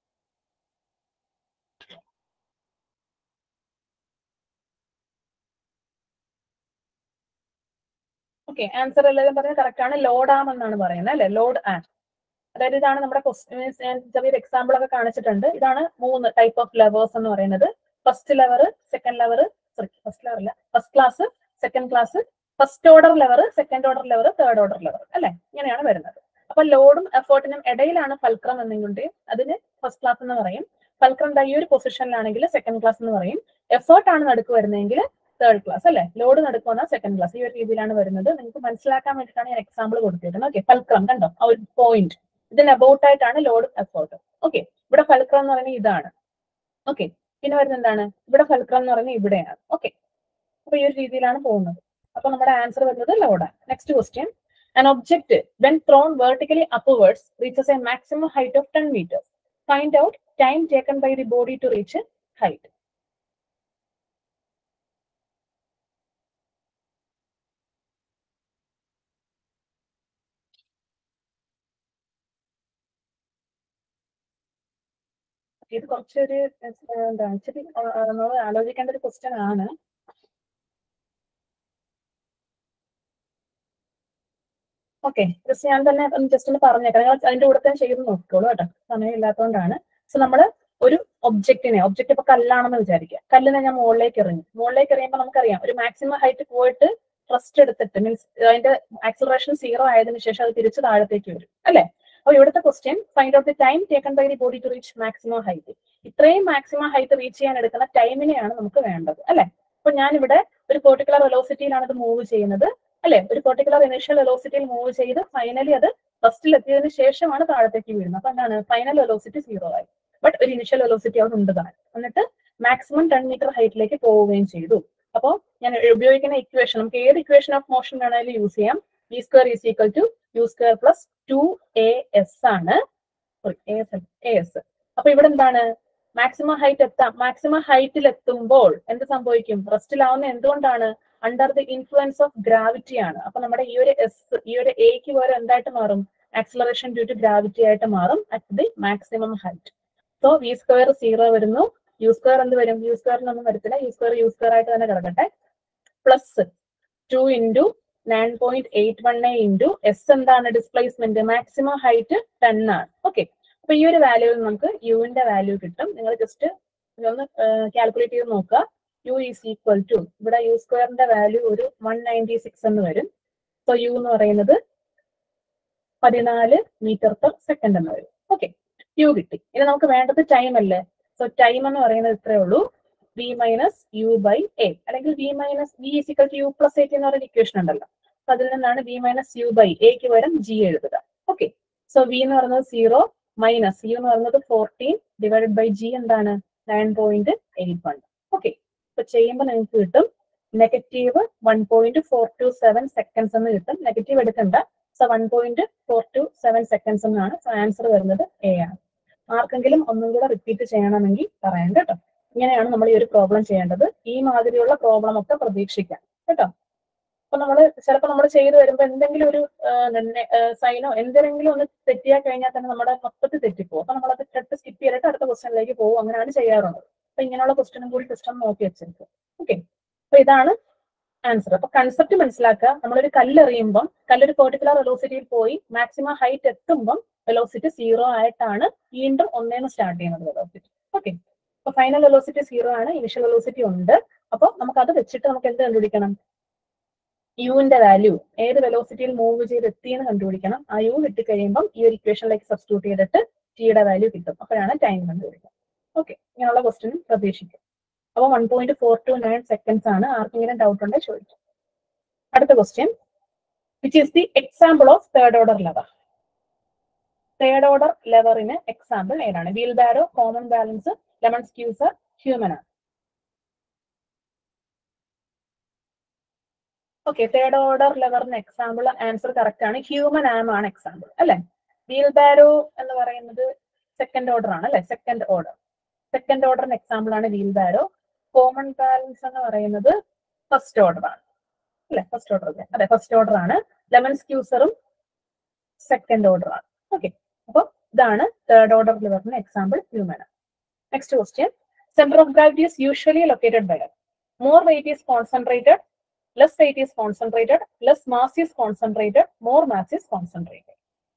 okay answer എല്ലാവരും പറഞ്ഞത് കറക്റ്റ് ആണ് ലോഡ് ആം എന്നാണ് പറയുന്നത് അല്ലെ ലോഡ് ആം അതായത് ഇതാണ് നമ്മുടെ ക്വസ്റ്റ്യൻ ഞാൻ ചെറിയൊരു എക്സാമ്പിൾ ഒക്കെ കാണിച്ചിട്ടുണ്ട് ഇതാണ് മൂന്ന് ടൈപ്പ് ഓഫ് ലെവേഴ്സ് എന്ന് പറയുന്നത് first lever second lever sorry first lever അല്ല first class second class first order lever second order lever third order lever അല്ലെ ഇങ്ങനെയാണ് വരുന്നത് അപ്പൊ ലോഡും എഫേർട്ടിനും ഇടയിലാണ് ഫൽക്രം എന്നെങ്കിൽ അതിന് ഫസ്റ്റ് ക്ലാസ് എന്ന് പറയും ഫൽക്രം ഈ ഒരു പൊസിഷനിലാണെങ്കിൽ സെക്കൻഡ് ക്ലാസ് എന്ന് പറയും എഫേർട്ട് ആണ് നടുക്ക് വരുന്നതെങ്കിൽ തേർഡ് ക്ലാസ് അല്ലെ ലോഡ് നടക്കുന്ന സെക്കൻഡ് ക്ലാസ് ഈ ഒരു രീതിയിലാണ് വരുന്നത് നിങ്ങൾക്ക് മനസ്സിലാക്കാൻ വേണ്ടിയിട്ടാണ് ഞാൻ എക്സാമ്പിൾ കൊടുത്തിരിക്കുന്നത് ഓക്കെ ഫൽക്രം കണ്ടോ ആ ഒരു പോയിന്റ് ഇതിന് അബൌട്ട് ആയിട്ടാണ് ലോഡ് എഫേർട്ട് ഓക്കെ ഇവിടെ ഫൽക്രം എന്ന് പറയുന്നത് ഇതാണ് ഓക്കെ പിന്നെ വരുന്നത് എന്താണ് ഇവിടെ ഫൽക്രം എന്ന് പറയുന്നത് ഇവിടെയാണ് ഓക്കെ അപ്പൊ ഈ ഒരു രീതിയിലാണ് പോകുന്നത് അപ്പൊ നമ്മുടെ ആൻസർ വരുന്നത് ലോഡാണ് next question An object, when thrown vertically upwards, reaches a maximum height of 10 meters. Find out time taken by the body to reach height. ഇത് കുറച്ചൊരു എന്താണ് ഇച്ചിരി നമ്മൾ ആലോചിക്കേണ്ട ഒരു ക്വസ്റ്റ്യൻ ആണ് ഓക്കെ ജസ്റ്റ് ഞാൻ തന്നെ ജസ്റ്റ് ഒന്ന് പറഞ്ഞേക്കാം നിങ്ങൾ അതിന്റെ കൂടെ തന്നെ ചെയ്ത് നോക്കിക്കോളൂ കേട്ടോ സമയം ഇല്ലാത്തതുകൊണ്ടാണ് സോ നമ്മൾ ഒരു ഒബ്ജക്റ്റിനെ ഒബ്ജക്റ്റ് ഇപ്പൊ കല്ലാണെന്ന് വിചാരിക്കുക കല്ലിനെ ഞാൻ മുകളിലേക്ക് എറിഞ്ഞു മുകളിലേക്ക് എറിയുമ്പോൾ നമുക്കറിയാം ഒരു മാക്സിമം ഹൈറ്റ് പോയിട്ട് ട്രസ്റ്റ് എടുത്തിട്ട് മീൻസ് അതിന്റെ ആക്സലറേഷൻ സീറോ ആയതിനു ശേഷം അത് തിരിച്ച് താഴത്തേക്ക് വരും അല്ലെ അപ്പൊ ഇവിടുത്തെ question find out the time taken by the body to reach maximum height ഇത്രയും മാക്സിമം ഹൈറ്റ് റീച്ച് ചെയ്യാൻ എടുക്കുന്ന ടൈമിനെയാണ് നമുക്ക് വേണ്ടത് അല്ലെ അപ്പൊ ഞാൻ ഇവിടെ ഒരു പെർട്ടിക്കുലർ വെലോസിറ്റിയിലാണ് ഇത് മൂവ് ചെയ്യുന്നത് അല്ലെ ഒരു പെർട്ടിക്കുലർ ഇനിഷ്യൽ വെലോസിറ്റിയിൽ മൂവ് ചെയ്ത് ഫൈനലി അത് ഫസ്റ്റിൽ എത്തിയതിനു ശേഷമാണ് താഴത്തേക്ക് വീഴുന്നത് അപ്പൊ എന്താണ് ഫൈനൽ വെലോസിറ്റി സീറോ ആയി ബട്ട് ഒരു ഇനിഷ്യൽ വെലോസിറ്റി അവിടെ ഉണ്ട് താൻ എന്നിട്ട് മാക്സിമം ടെൻ മീറ്റർ ഹൈറ്റിലേക്ക് പോവുകയും ചെയ്തു അപ്പോൾ ഞാൻ ഉപയോഗിക്കുന്ന ഇക്വേഷൻ നമുക്ക് ഏത് ഇക്വേഷൻ ഓഫ് മോഷൻ വേണമെങ്കിലും യൂസ് ചെയ്യാം V square is equal to U square plus two A S ആണ് sorry A S A S അപ്പൊ ഇവിടെ എന്താണ് മാക്സിമം ഹൈറ്റ് എത്താം മാക്സിമം ഹൈറ്റിൽ എത്തുമ്പോൾ എന്ത് സംഭവിക്കും റെസ്റ്റിലാവുന്ന എന്തുകൊണ്ടാണ് under the influence of gravity ആണ് അപ്പൊ നമ്മുടെ ഈ ഒരു എസ് ഈ ഒരു എക്ക് പകരം എന്തായിട്ട് മാറും ആക്സലറേഷൻ ഡ്യൂ ടു ഗ്രാവിറ്റി ആയിട്ട് മാറും at the maximum height so V square zero വരുന്നു യു സ്ക്വയർ എന്ത് വരും യു സ്ക്വയറിനൊന്നും വരത്തില്ല യു സ്ക്വയർ യു സ്ക്വയർ ആയിട്ട് തന്നെ കിടക്കട്ടെ plus two into nine point eight one A into S എന്താണ് ഡിസ്പ്ലേസ്മെന്റ് മാക്സിമം ഹൈറ്റ് ടെൻ ആണ് ഓക്കെ അപ്പൊ ഈ ഒരു വാല്യൂവിൽ നമുക്ക് യുവിന്റെ വാല്യൂ കിട്ടും നിങ്ങൾ ജസ്റ്റ് ഇതൊന്ന് കാൽക്കുലേറ്റ് ചെയ്ത് നോക്കുക യു ഈസ് ഈക്വൽ ടു ഇവിടെ യു സ്ക്വയറിന്റെ വാല്യൂ ഒരു വൺ നയൻറ്റി സിക്സ് എന്ന് വരും സോ യു എന്ന് പറയുന്നത് പതിനാല് മീറ്റർ പെർ സെക്കൻഡ് എന്ന് വരും ഓക്കെ യു കിട്ടി ഇനി നമുക്ക് വേണ്ടത് ടൈം അല്ലേ സോ ടൈം എന്ന് പറയുന്നത് ഇത്രേ ഉള്ളൂ V minus U by A അല്ലെങ്കിൽ V minus V is equal to U plus eight എന്ന് പറയുന്ന ഇക്വേഷൻ ഉണ്ടല്ലോ അപ്പൊ അതിൽ നിന്നാണ് വി മൈനസ് യു ബൈ എക്ക് പകരം ജി എഴുതുക ഓക്കെ സോ വി എന്ന് പറയുന്നത് സീറോ മൈനസ് യു എന്ന് പറയുന്നത് ഫോർട്ടീൻ ഡിവൈഡഡ് ബൈ ജി എന്താണ് nine point eight one okay അപ്പൊ ചെയ്യുമ്പോൾ നിങ്ങൾക്ക് കിട്ടും negative one point four two seven seconds എന്ന് കിട്ടും നെഗറ്റീവ് എടുക്കണ്ട so one point four two seven seconds എന്നാണ് സോ ആൻസർ വരുന്നത് എ ആണ് ആർക്കെങ്കിലും ഒന്നും കൂടെ റിപ്പീറ്റ് ചെയ്യണമെങ്കിൽ പറയാം കേട്ടോ ഇങ്ങനെയാണ് നമ്മൾ ഈ ഒരു പ്രോബ്ലം ചെയ്യേണ്ടത് ഈ മാതിരിയുള്ള പ്രോബ്ലം ഒക്കെ പ്രതീക്ഷിക്കാം കേട്ടോ അപ്പൊ നമ്മൾ ചിലപ്പോൾ നമ്മൾ ചെയ്തു വരുമ്പോൾ എന്തെങ്കിലും ഒരു സൈനോ എന്തെങ്കിലും ഒന്ന് തെറ്റിയാൽ കഴിഞ്ഞാൽ തന്നെ നമ്മുടെ മൊത്തത്തിൽ തെറ്റിപ്പോകും അപ്പൊ നമ്മളത് ടെട്ട് സ്കിപ്പ് ചെയ്തിട്ട് അടുത്ത ക്വസ്റ്റനിലേക്ക് പോകും അങ്ങനെയാണ് ചെയ്യാറുള്ളത് അപ്പൊ ഇങ്ങനെയുള്ള ക്വസ്റ്റനും കൂടി സിസ്റ്റം നോക്കി വെച്ചിരിക്കും ഓക്കെ അപ്പൊ ഇതാണ് ആൻസർ അപ്പൊ കൺസെപ്റ്റ് മനസ്സിലാക്കുക നമ്മളൊരു കല്ലെറിയുമ്പം കല്ലൊരു പെർട്ടിക്കുലർ വെലോസിറ്റിയിൽ പോയി മാക്സിമം ഹൈറ്റ് എത്തുമ്പം വെലോസിറ്റി സീറോ ആയിട്ടാണ് വീണ്ടും ഒന്നേന്ന് സ്റ്റാർട്ട് ചെയ്യുന്നത് വെലോസിറ്റി ഓക്കെ അപ്പൊ ഫൈനൽ വെലോസിറ്റി സീറോ ആണ് ഇനിഷ്യൽ വെലോസിറ്റി ഉണ്ട് അപ്പൊ നമുക്ക് അത് വെച്ചിട്ട് നമുക്ക് എന്ത് കണ്ടുപിടിക്കണം യുവിന്റെ വാല്യൂ ഏത് വെലോസിറ്റിയിൽ മൂവ് ചെയ്ത് എത്തിയെന്ന് കണ്ടുപിടിക്കണം ആ യു കിട്ടിക്കഴിയുമ്പം ഈ ഒരു ഇക്വേഷനിലേക്ക് സബ്സ്റ്റിറ്റ്യൂട്ട് ചെയ്തിട്ട് ടിയുടെ വാല്യൂ കിട്ടും അപ്പോഴാണ് ടൈം കണ്ടുപിടിക്കുക ഓക്കെ ഇങ്ങനെയുള്ള ക്വസ്റ്റ്യൻ പ്രതീക്ഷിക്കും അപ്പൊ one point four two nine seconds ആണ് ആർക്കെങ്കിലും ഡൗട്ട് ഉണ്ടെങ്കിൽ ചോദിക്കും അടുത്ത question which is the example of third order lever third order ലെവറിന് എക്സാമ്പിൾ ഏതാണ് wheel barrow common balance lemon squeezer human ആണ് ഓക്കെ തേർഡ് ഓർഡർ ലെവറിന് എക്സാമ്പിൾ ആൻസർ കറക്റ്റ് ആണ് ഹ്യൂമൻ ആം ആണ് എക്സാമ്പിൾ അല്ലെ വീൽ ബാരോ എന്ന് പറയുന്നത് സെക്കൻഡ് ഓർഡർ ആണ് അല്ലെ സെക്കൻഡ് ഓർഡർ സെക്കൻഡ് ഓർഡറിന് എക്സാമ്പിൾ ആണ് വീൽ ബാരോ കോമൺ ബാലൻസ് എന്ന് പറയുന്നത് ഫസ്റ്റ് ഓർഡർ ആണ് അല്ലെ ഫസ്റ്റ് ഓർഡർ അല്ലേ അതെ ഫസ്റ്റ് ഓർഡർ ആണ് ലെമൺ സ്ക്യൂസറും സെക്കൻഡ് ഓർഡർ ആണ് ഓക്കെ അപ്പൊ ഇതാണ് തേർഡ് ഓർഡർ ലിവറിന് example human next question center of gravity is usually located where more weight is concentrated less weight is concentrated less mass is concentrated more mass is concentrated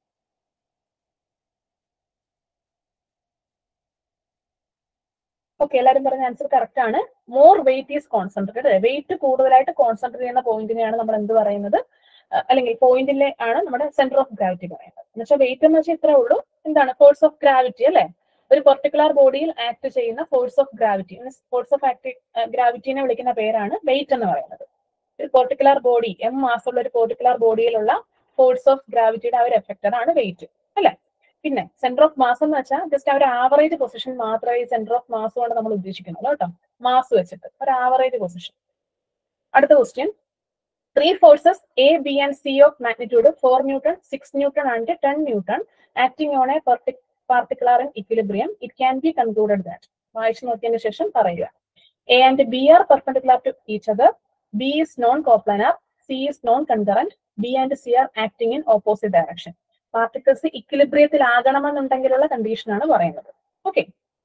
okay എല്ലാവരും പറഞ്ഞ answer correct ആണ് more weight is concentrated weight കൂടുതലായിട്ട് concentrate ചെയ്യുന്ന പോയിന്റിനെയാണ് നമ്മൾ എന്ത് പറയുന്നത് അഹ് അല്ലെങ്കിൽ പോയിന്റിലെ ആണ് നമ്മുടെ സെന്റർ ഓഫ് ഗ്രാവിറ്റി പറയുന്നത് എന്ന് വെച്ചാൽ വെയിറ്റ് എന്ന് വെച്ചാൽ ഇത്രേ ഉള്ളൂ എന്താണ് ഫോഴ്സ് ഓഫ് ഗ്രാവിറ്റി അല്ലെ ഒരു പെർട്ടിക്കുലർ ബോഡിയിൽ ആക്ട് ചെയ്യുന്ന force of gravity force of ആക്ടി ഗ്രാവിറ്റിനെ വിളിക്കുന്ന പേരാണ് വെയിറ്റ് എന്ന് പറയുന്നത് ഒരു പെർട്ടിക്കുലർ ബോഡി എം മാസമുള്ള ഒരു പെർട്ടിക്കുലർ ബോഡിയിലുള്ള ഫോഴ്സ് ഓഫ് ഗ്രാവിറ്റിയുടെ ആ ഒരു എഫക്റ്റഡ് ആണ് വെയിറ്റ് അല്ലെ പിന്നെ സെന്റർ ഓഫ് മാസ് എന്ന് വെച്ചാൽ ജസ്റ്റ് ആ ഒരു ആവറേജ് പൊസിഷൻ മാത്രമേ ഈ സെന്റർ ഓഫ് മാസ് കൊണ്ട് നമ്മൾ ഉദ്ദേശിക്കുന്നുള്ളൂ കേട്ടോ മാസ് വെച്ചിട്ട് ഒരു ആവറേജ് പൊസിഷൻ അടുത്ത question three forces A B and C of magnitude four newton six newton and ten newton acting on a particular in equilibrium it can be concluded that വായിച്ചു നോക്കിയതിന് ശേഷം പറയുക A and B are perpendicular to each other B is non coplanar C is non concurrent B and C are acting in opposite direction particles ഇക്വിലിബ്രിയത്തിലാകണമെന്നുണ്ടെങ്കിലുള്ള കണ്ടീഷനാണ് പറയുന്നത് okay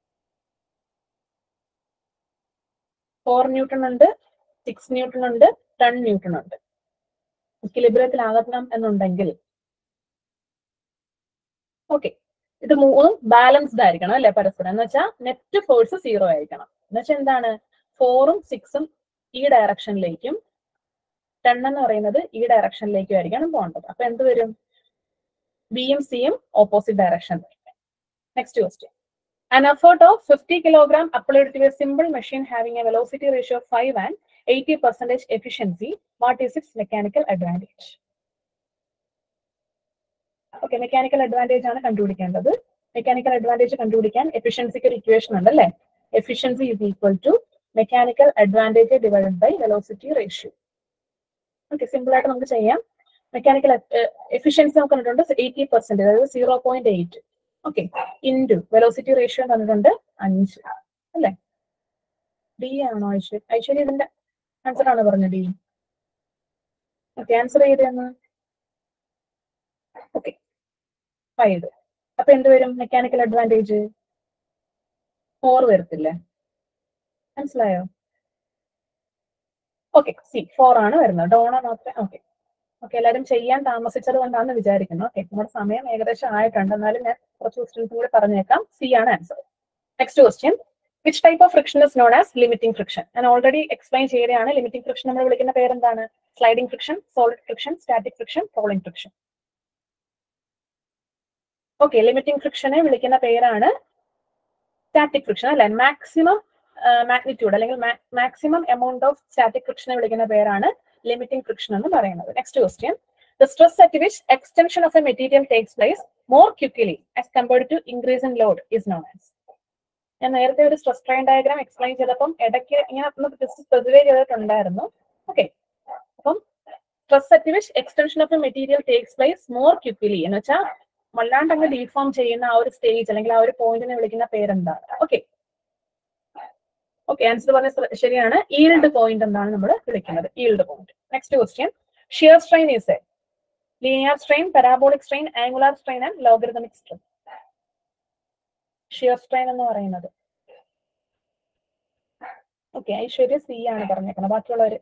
four newton ഉണ്ട് six newton ഉണ്ട് ten newton ഉണ്ട് ഇക്വിലിബ്രിയത്തിലാകണം എന്നുണ്ടെങ്കിൽ okay ഇത് മൂന്നും ബാലൻസ്ഡ് ആയിരിക്കണം അല്ലെ പരസ്പരം എന്ന് വെച്ചാൽ നെറ്റ് ഫോഴ്സ് സീറോ ആയിരിക്കണം എന്ന് വെച്ചാൽ എന്താണ് ഫോറും സിക്സും ഈ ഡയറക്ഷനിലേക്കും ടെൻ എന്ന് പറയുന്നത് ഈ ഡയറക്ഷനിലേക്കും ആയിരിക്കണം പോകേണ്ടത് അപ്പൊ എന്ത് വരും ബിയും സിയും opposite direction next question An effort of 50 kilogram applied to a simple machine having a velocity ratio of 5 and 80 percentage efficiency, what is its mechanical advantage? Okay mechanical advantage ആണ് കണ്ടുപിടിക്കേണ്ടത് മെക്കാനിക്കൽ അഡ്വാൻറ്റേജ് കണ്ടുപിടിക്കാൻ എഫിഷ്യൻസിക്ക് ഒരു equation ഉണ്ട് അല്ലേ efficiency is equal to mechanical advantage divide by velocity ratio okay simple ആയിട്ട് നമുക്ക് ചെയ്യാം mechanical efficiency നമുക്ക് കണ്ടിട്ടുണ്ട് എയ്റ്റി പെർസെന്റ് അതായത് zero point eight okay into velocity ratio തന്നിട്ടുണ്ട് അഞ്ച് അല്ലേ ഡി ആണോ ഐശ്വര്യ ഐശ്വര്യ ഇതിന്റെ ആൻസർ ആണ് പറഞ്ഞത് ഡി ഓക്കെ ആൻസർ ചെയ്തെന്ന് ഓക്കെ ഫൈവ് അപ്പൊ എന്ത് വരും മെക്കാനിക്കൽ അഡ്വാൻറ്റേജ് ഫോർ വരത്തില്ലേ മനസ്സിലായോ ഓക്കെ സി ഫോർ ആണ് വരുന്നത് ഡോണ മാത്രമേ ഓക്കെ ഓക്കെ എല്ലാവരും ചെയ്യാൻ താമസിച്ചത് കൊണ്ടാണെന്ന് വിചാരിക്കുന്നു ഓക്കെ നമ്മുടെ സമയം ഏകദേശം ആയിട്ടുണ്ട് എന്നാലും ഞാൻ കുറച്ച് ക്വസ്റ്റ്യൻസും കൂടി പറഞ്ഞേക്കാം സി ആണ് answer next question which type of friction is known as limiting friction ഞാൻ ഓൾറെഡി എക്സ്പ്ലെയിൻ ചെയ്തതാണ് ലിമിറ്റിംഗ് ഫ്രിക്ഷൻ നമ്മൾ വിളിക്കുന്ന പേരെന്താണ് sliding friction solid friction static friction rolling friction okay limiting ഫ്രിക്ഷനെ വിളിക്കുന്ന പേരാണ് സ്റ്റാറ്റിക് ഫ്രിക്ഷൻ അല്ലെ മാക്സിമം മാഗ്നിറ്റ്യൂഡ് അല്ലെങ്കിൽ മാക്സിമം എമൗണ്ട് ഓഫ് സ്റ്റാറ്റിക് ഫ്രിക്ഷനെ വിളിക്കുന്ന പേരാണ് ലിമിറ്റിംഗ് ഫ്രിക്ഷൻ എന്ന് പറയുന്നത് next question the stress at which extension of a material takes place more quickly as compared to increase in load is known as ഞാൻ നേരത്തെ ഒരു stress strain diagram explain ചെയ്തപ്പം ഇടയ്ക്ക് ഇങ്ങനെ ഒന്ന് ജസ്റ്റ് സ്പെസിഫൈ ചെയ്തിട്ടുണ്ടായിരുന്നു ഓക്കെ അപ്പം stress at which extension of a material takes place more quickly എന്ന് വെച്ചാൽ വല്ലാണ്ട് അങ്ങ് ഡീഫോം ചെയ്യുന്ന ആ ഒരു സ്റ്റേജ് അല്ലെങ്കിൽ ആ ഒരു പോയിന്റിനെ വിളിക്കുന്ന പേരെന്താണ് ഓക്കെ ഓക്കെ ആൻസർ പറഞ്ഞ ശരിയാണ് ഈൽഡ് പോയിന്റ് എന്നാണ് നമ്മൾ വിളിക്കുന്നത് yield point next question shear strain is a linear strain parabolic strain angular strain and logarithmic strain shear strain എന്ന് പറയുന്നത് ഓക്കെ ഐശ്വര്യ സി ആണ് പറഞ്ഞേക്കുന്നത് ബാക്കിയുള്ളവര്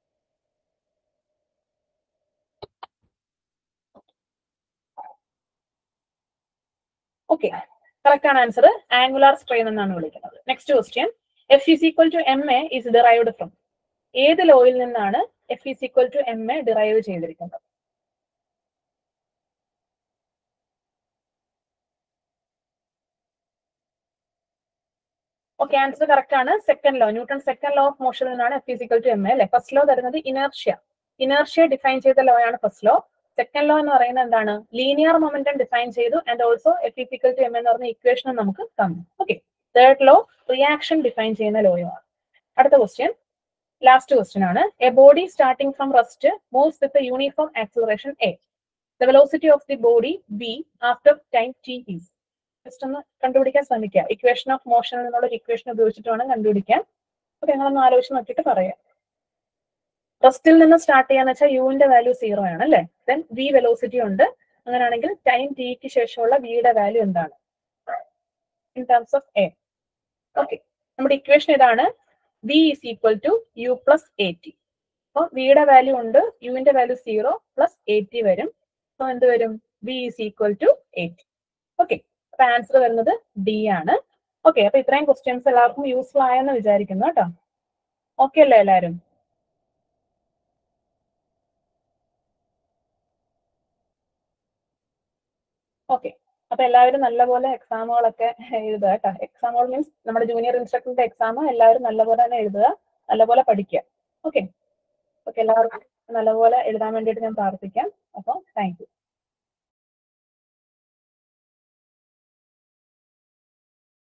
ഓക്കെ കറക്റ്റ് ആണ് ആൻസർ ആംഗുലാർ സ്ട്രെയിൻ എന്നാണ് വിളിക്കുന്നത് next question F is equal to M A is derived from ഏത് ലോയിൽ നിന്നാണ് F is equal to M A derive ചെയ്തിരിക്കുന്നത് ഓക്കെ ആൻസർ കറക്റ്റ് ആണ് second law Newton second law of motion എന്നാണ് F is equal to M A അല്ലെ first law തരുന്നത് inertia inertia define ചെയ്ത law ആണ് ഫസ്റ്റ് ലോ സെക്കൻഡ് ലോ എന്ന് പറയുന്നത് എന്താണ് ലീനിയർ മൊമെന്റം ഡിഫൈൻ ചെയ്തു and also F is equal to M എന്ന് പറഞ്ഞ ഇക്വേഷൻ നമുക്ക് തന്നു okay third law reaction define ചെയ്യുന്ന ലോയുമാണ് അടുത്ത ക്വസ്റ്റ്യൻ ലാസ്റ്റ് ക്വസ്റ്റ്യൻ ആണ് a body starting from rest moves with uniform acceleration A the velocity of the body be after time T is just ഒന്ന് കണ്ടുപിടിക്കാൻ ശ്രമിക്കുക ഇക്വേഷൻ ഓഫ് മോഷൻ എന്നുള്ള ഒരു equation ഉപയോഗിച്ചിട്ട് വേണം കണ്ടുപിടിക്കാൻ അപ്പൊ നിങ്ങളൊന്ന് ആലോചിച്ച് നോക്കിയിട്ട് പറയാം റെസ്റ്റിൽ നിന്ന് സ്റ്റാർട്ട് ചെയ്യാന്ന് വെച്ചാൽ യുവിന്റെ വാല്യൂ സീറോ ആണ് അല്ലേ ദെൻ വി വെലോസിറ്റി ഉണ്ട് അങ്ങനെയാണെങ്കിൽ ടൈം ടിക്ക് ശേഷമുള്ള വിയുടെ വാല്യൂ എന്താണ് in terms of A okay നമ്മുടെ ഇക്വേഷൻ ഇതാണ് V is equal to U plus A T അപ്പോൾ വിയുടെ വാല്യൂ ഉണ്ട് യുവിന്റെ value zero plus A T വരും അപ്പോൾ എന്ത് വരും V is equal to A T okay അപ്പൊ ആൻസർ വരുന്നത് ഡി ആണ് ഓക്കെ അപ്പൊ ഇത്രയും ക്വസ്റ്റ്യൻസ് എല്ലാവർക്കും യൂസ്ഫുൾ ആയെന്ന് വിചാരിക്കുന്നു കേട്ടോ ഓക്കെ അല്ലേ എല്ലാവരും ഓക്കെ അപ്പൊ എല്ലാവരും നല്ലപോലെ എക്സാമുകളൊക്കെ എഴുതുക കേട്ടോ എക്സാമുകൾ മീൻസ് നമ്മുടെ ജൂനിയർ ഇൻസ്ട്രക്ടറിന്റെ എക്സാം എല്ലാവരും നല്ലപോലെ തന്നെ എഴുതുക നല്ലപോലെ പഠിക്കുക ഓക്കെ ഓക്കെ എല്ലാവർക്കും നല്ലപോലെ എഴുതാൻ വേണ്ടിയിട്ട് ഞാൻ പ്രാർത്ഥിക്കാം അപ്പോൾ താങ്ക് യു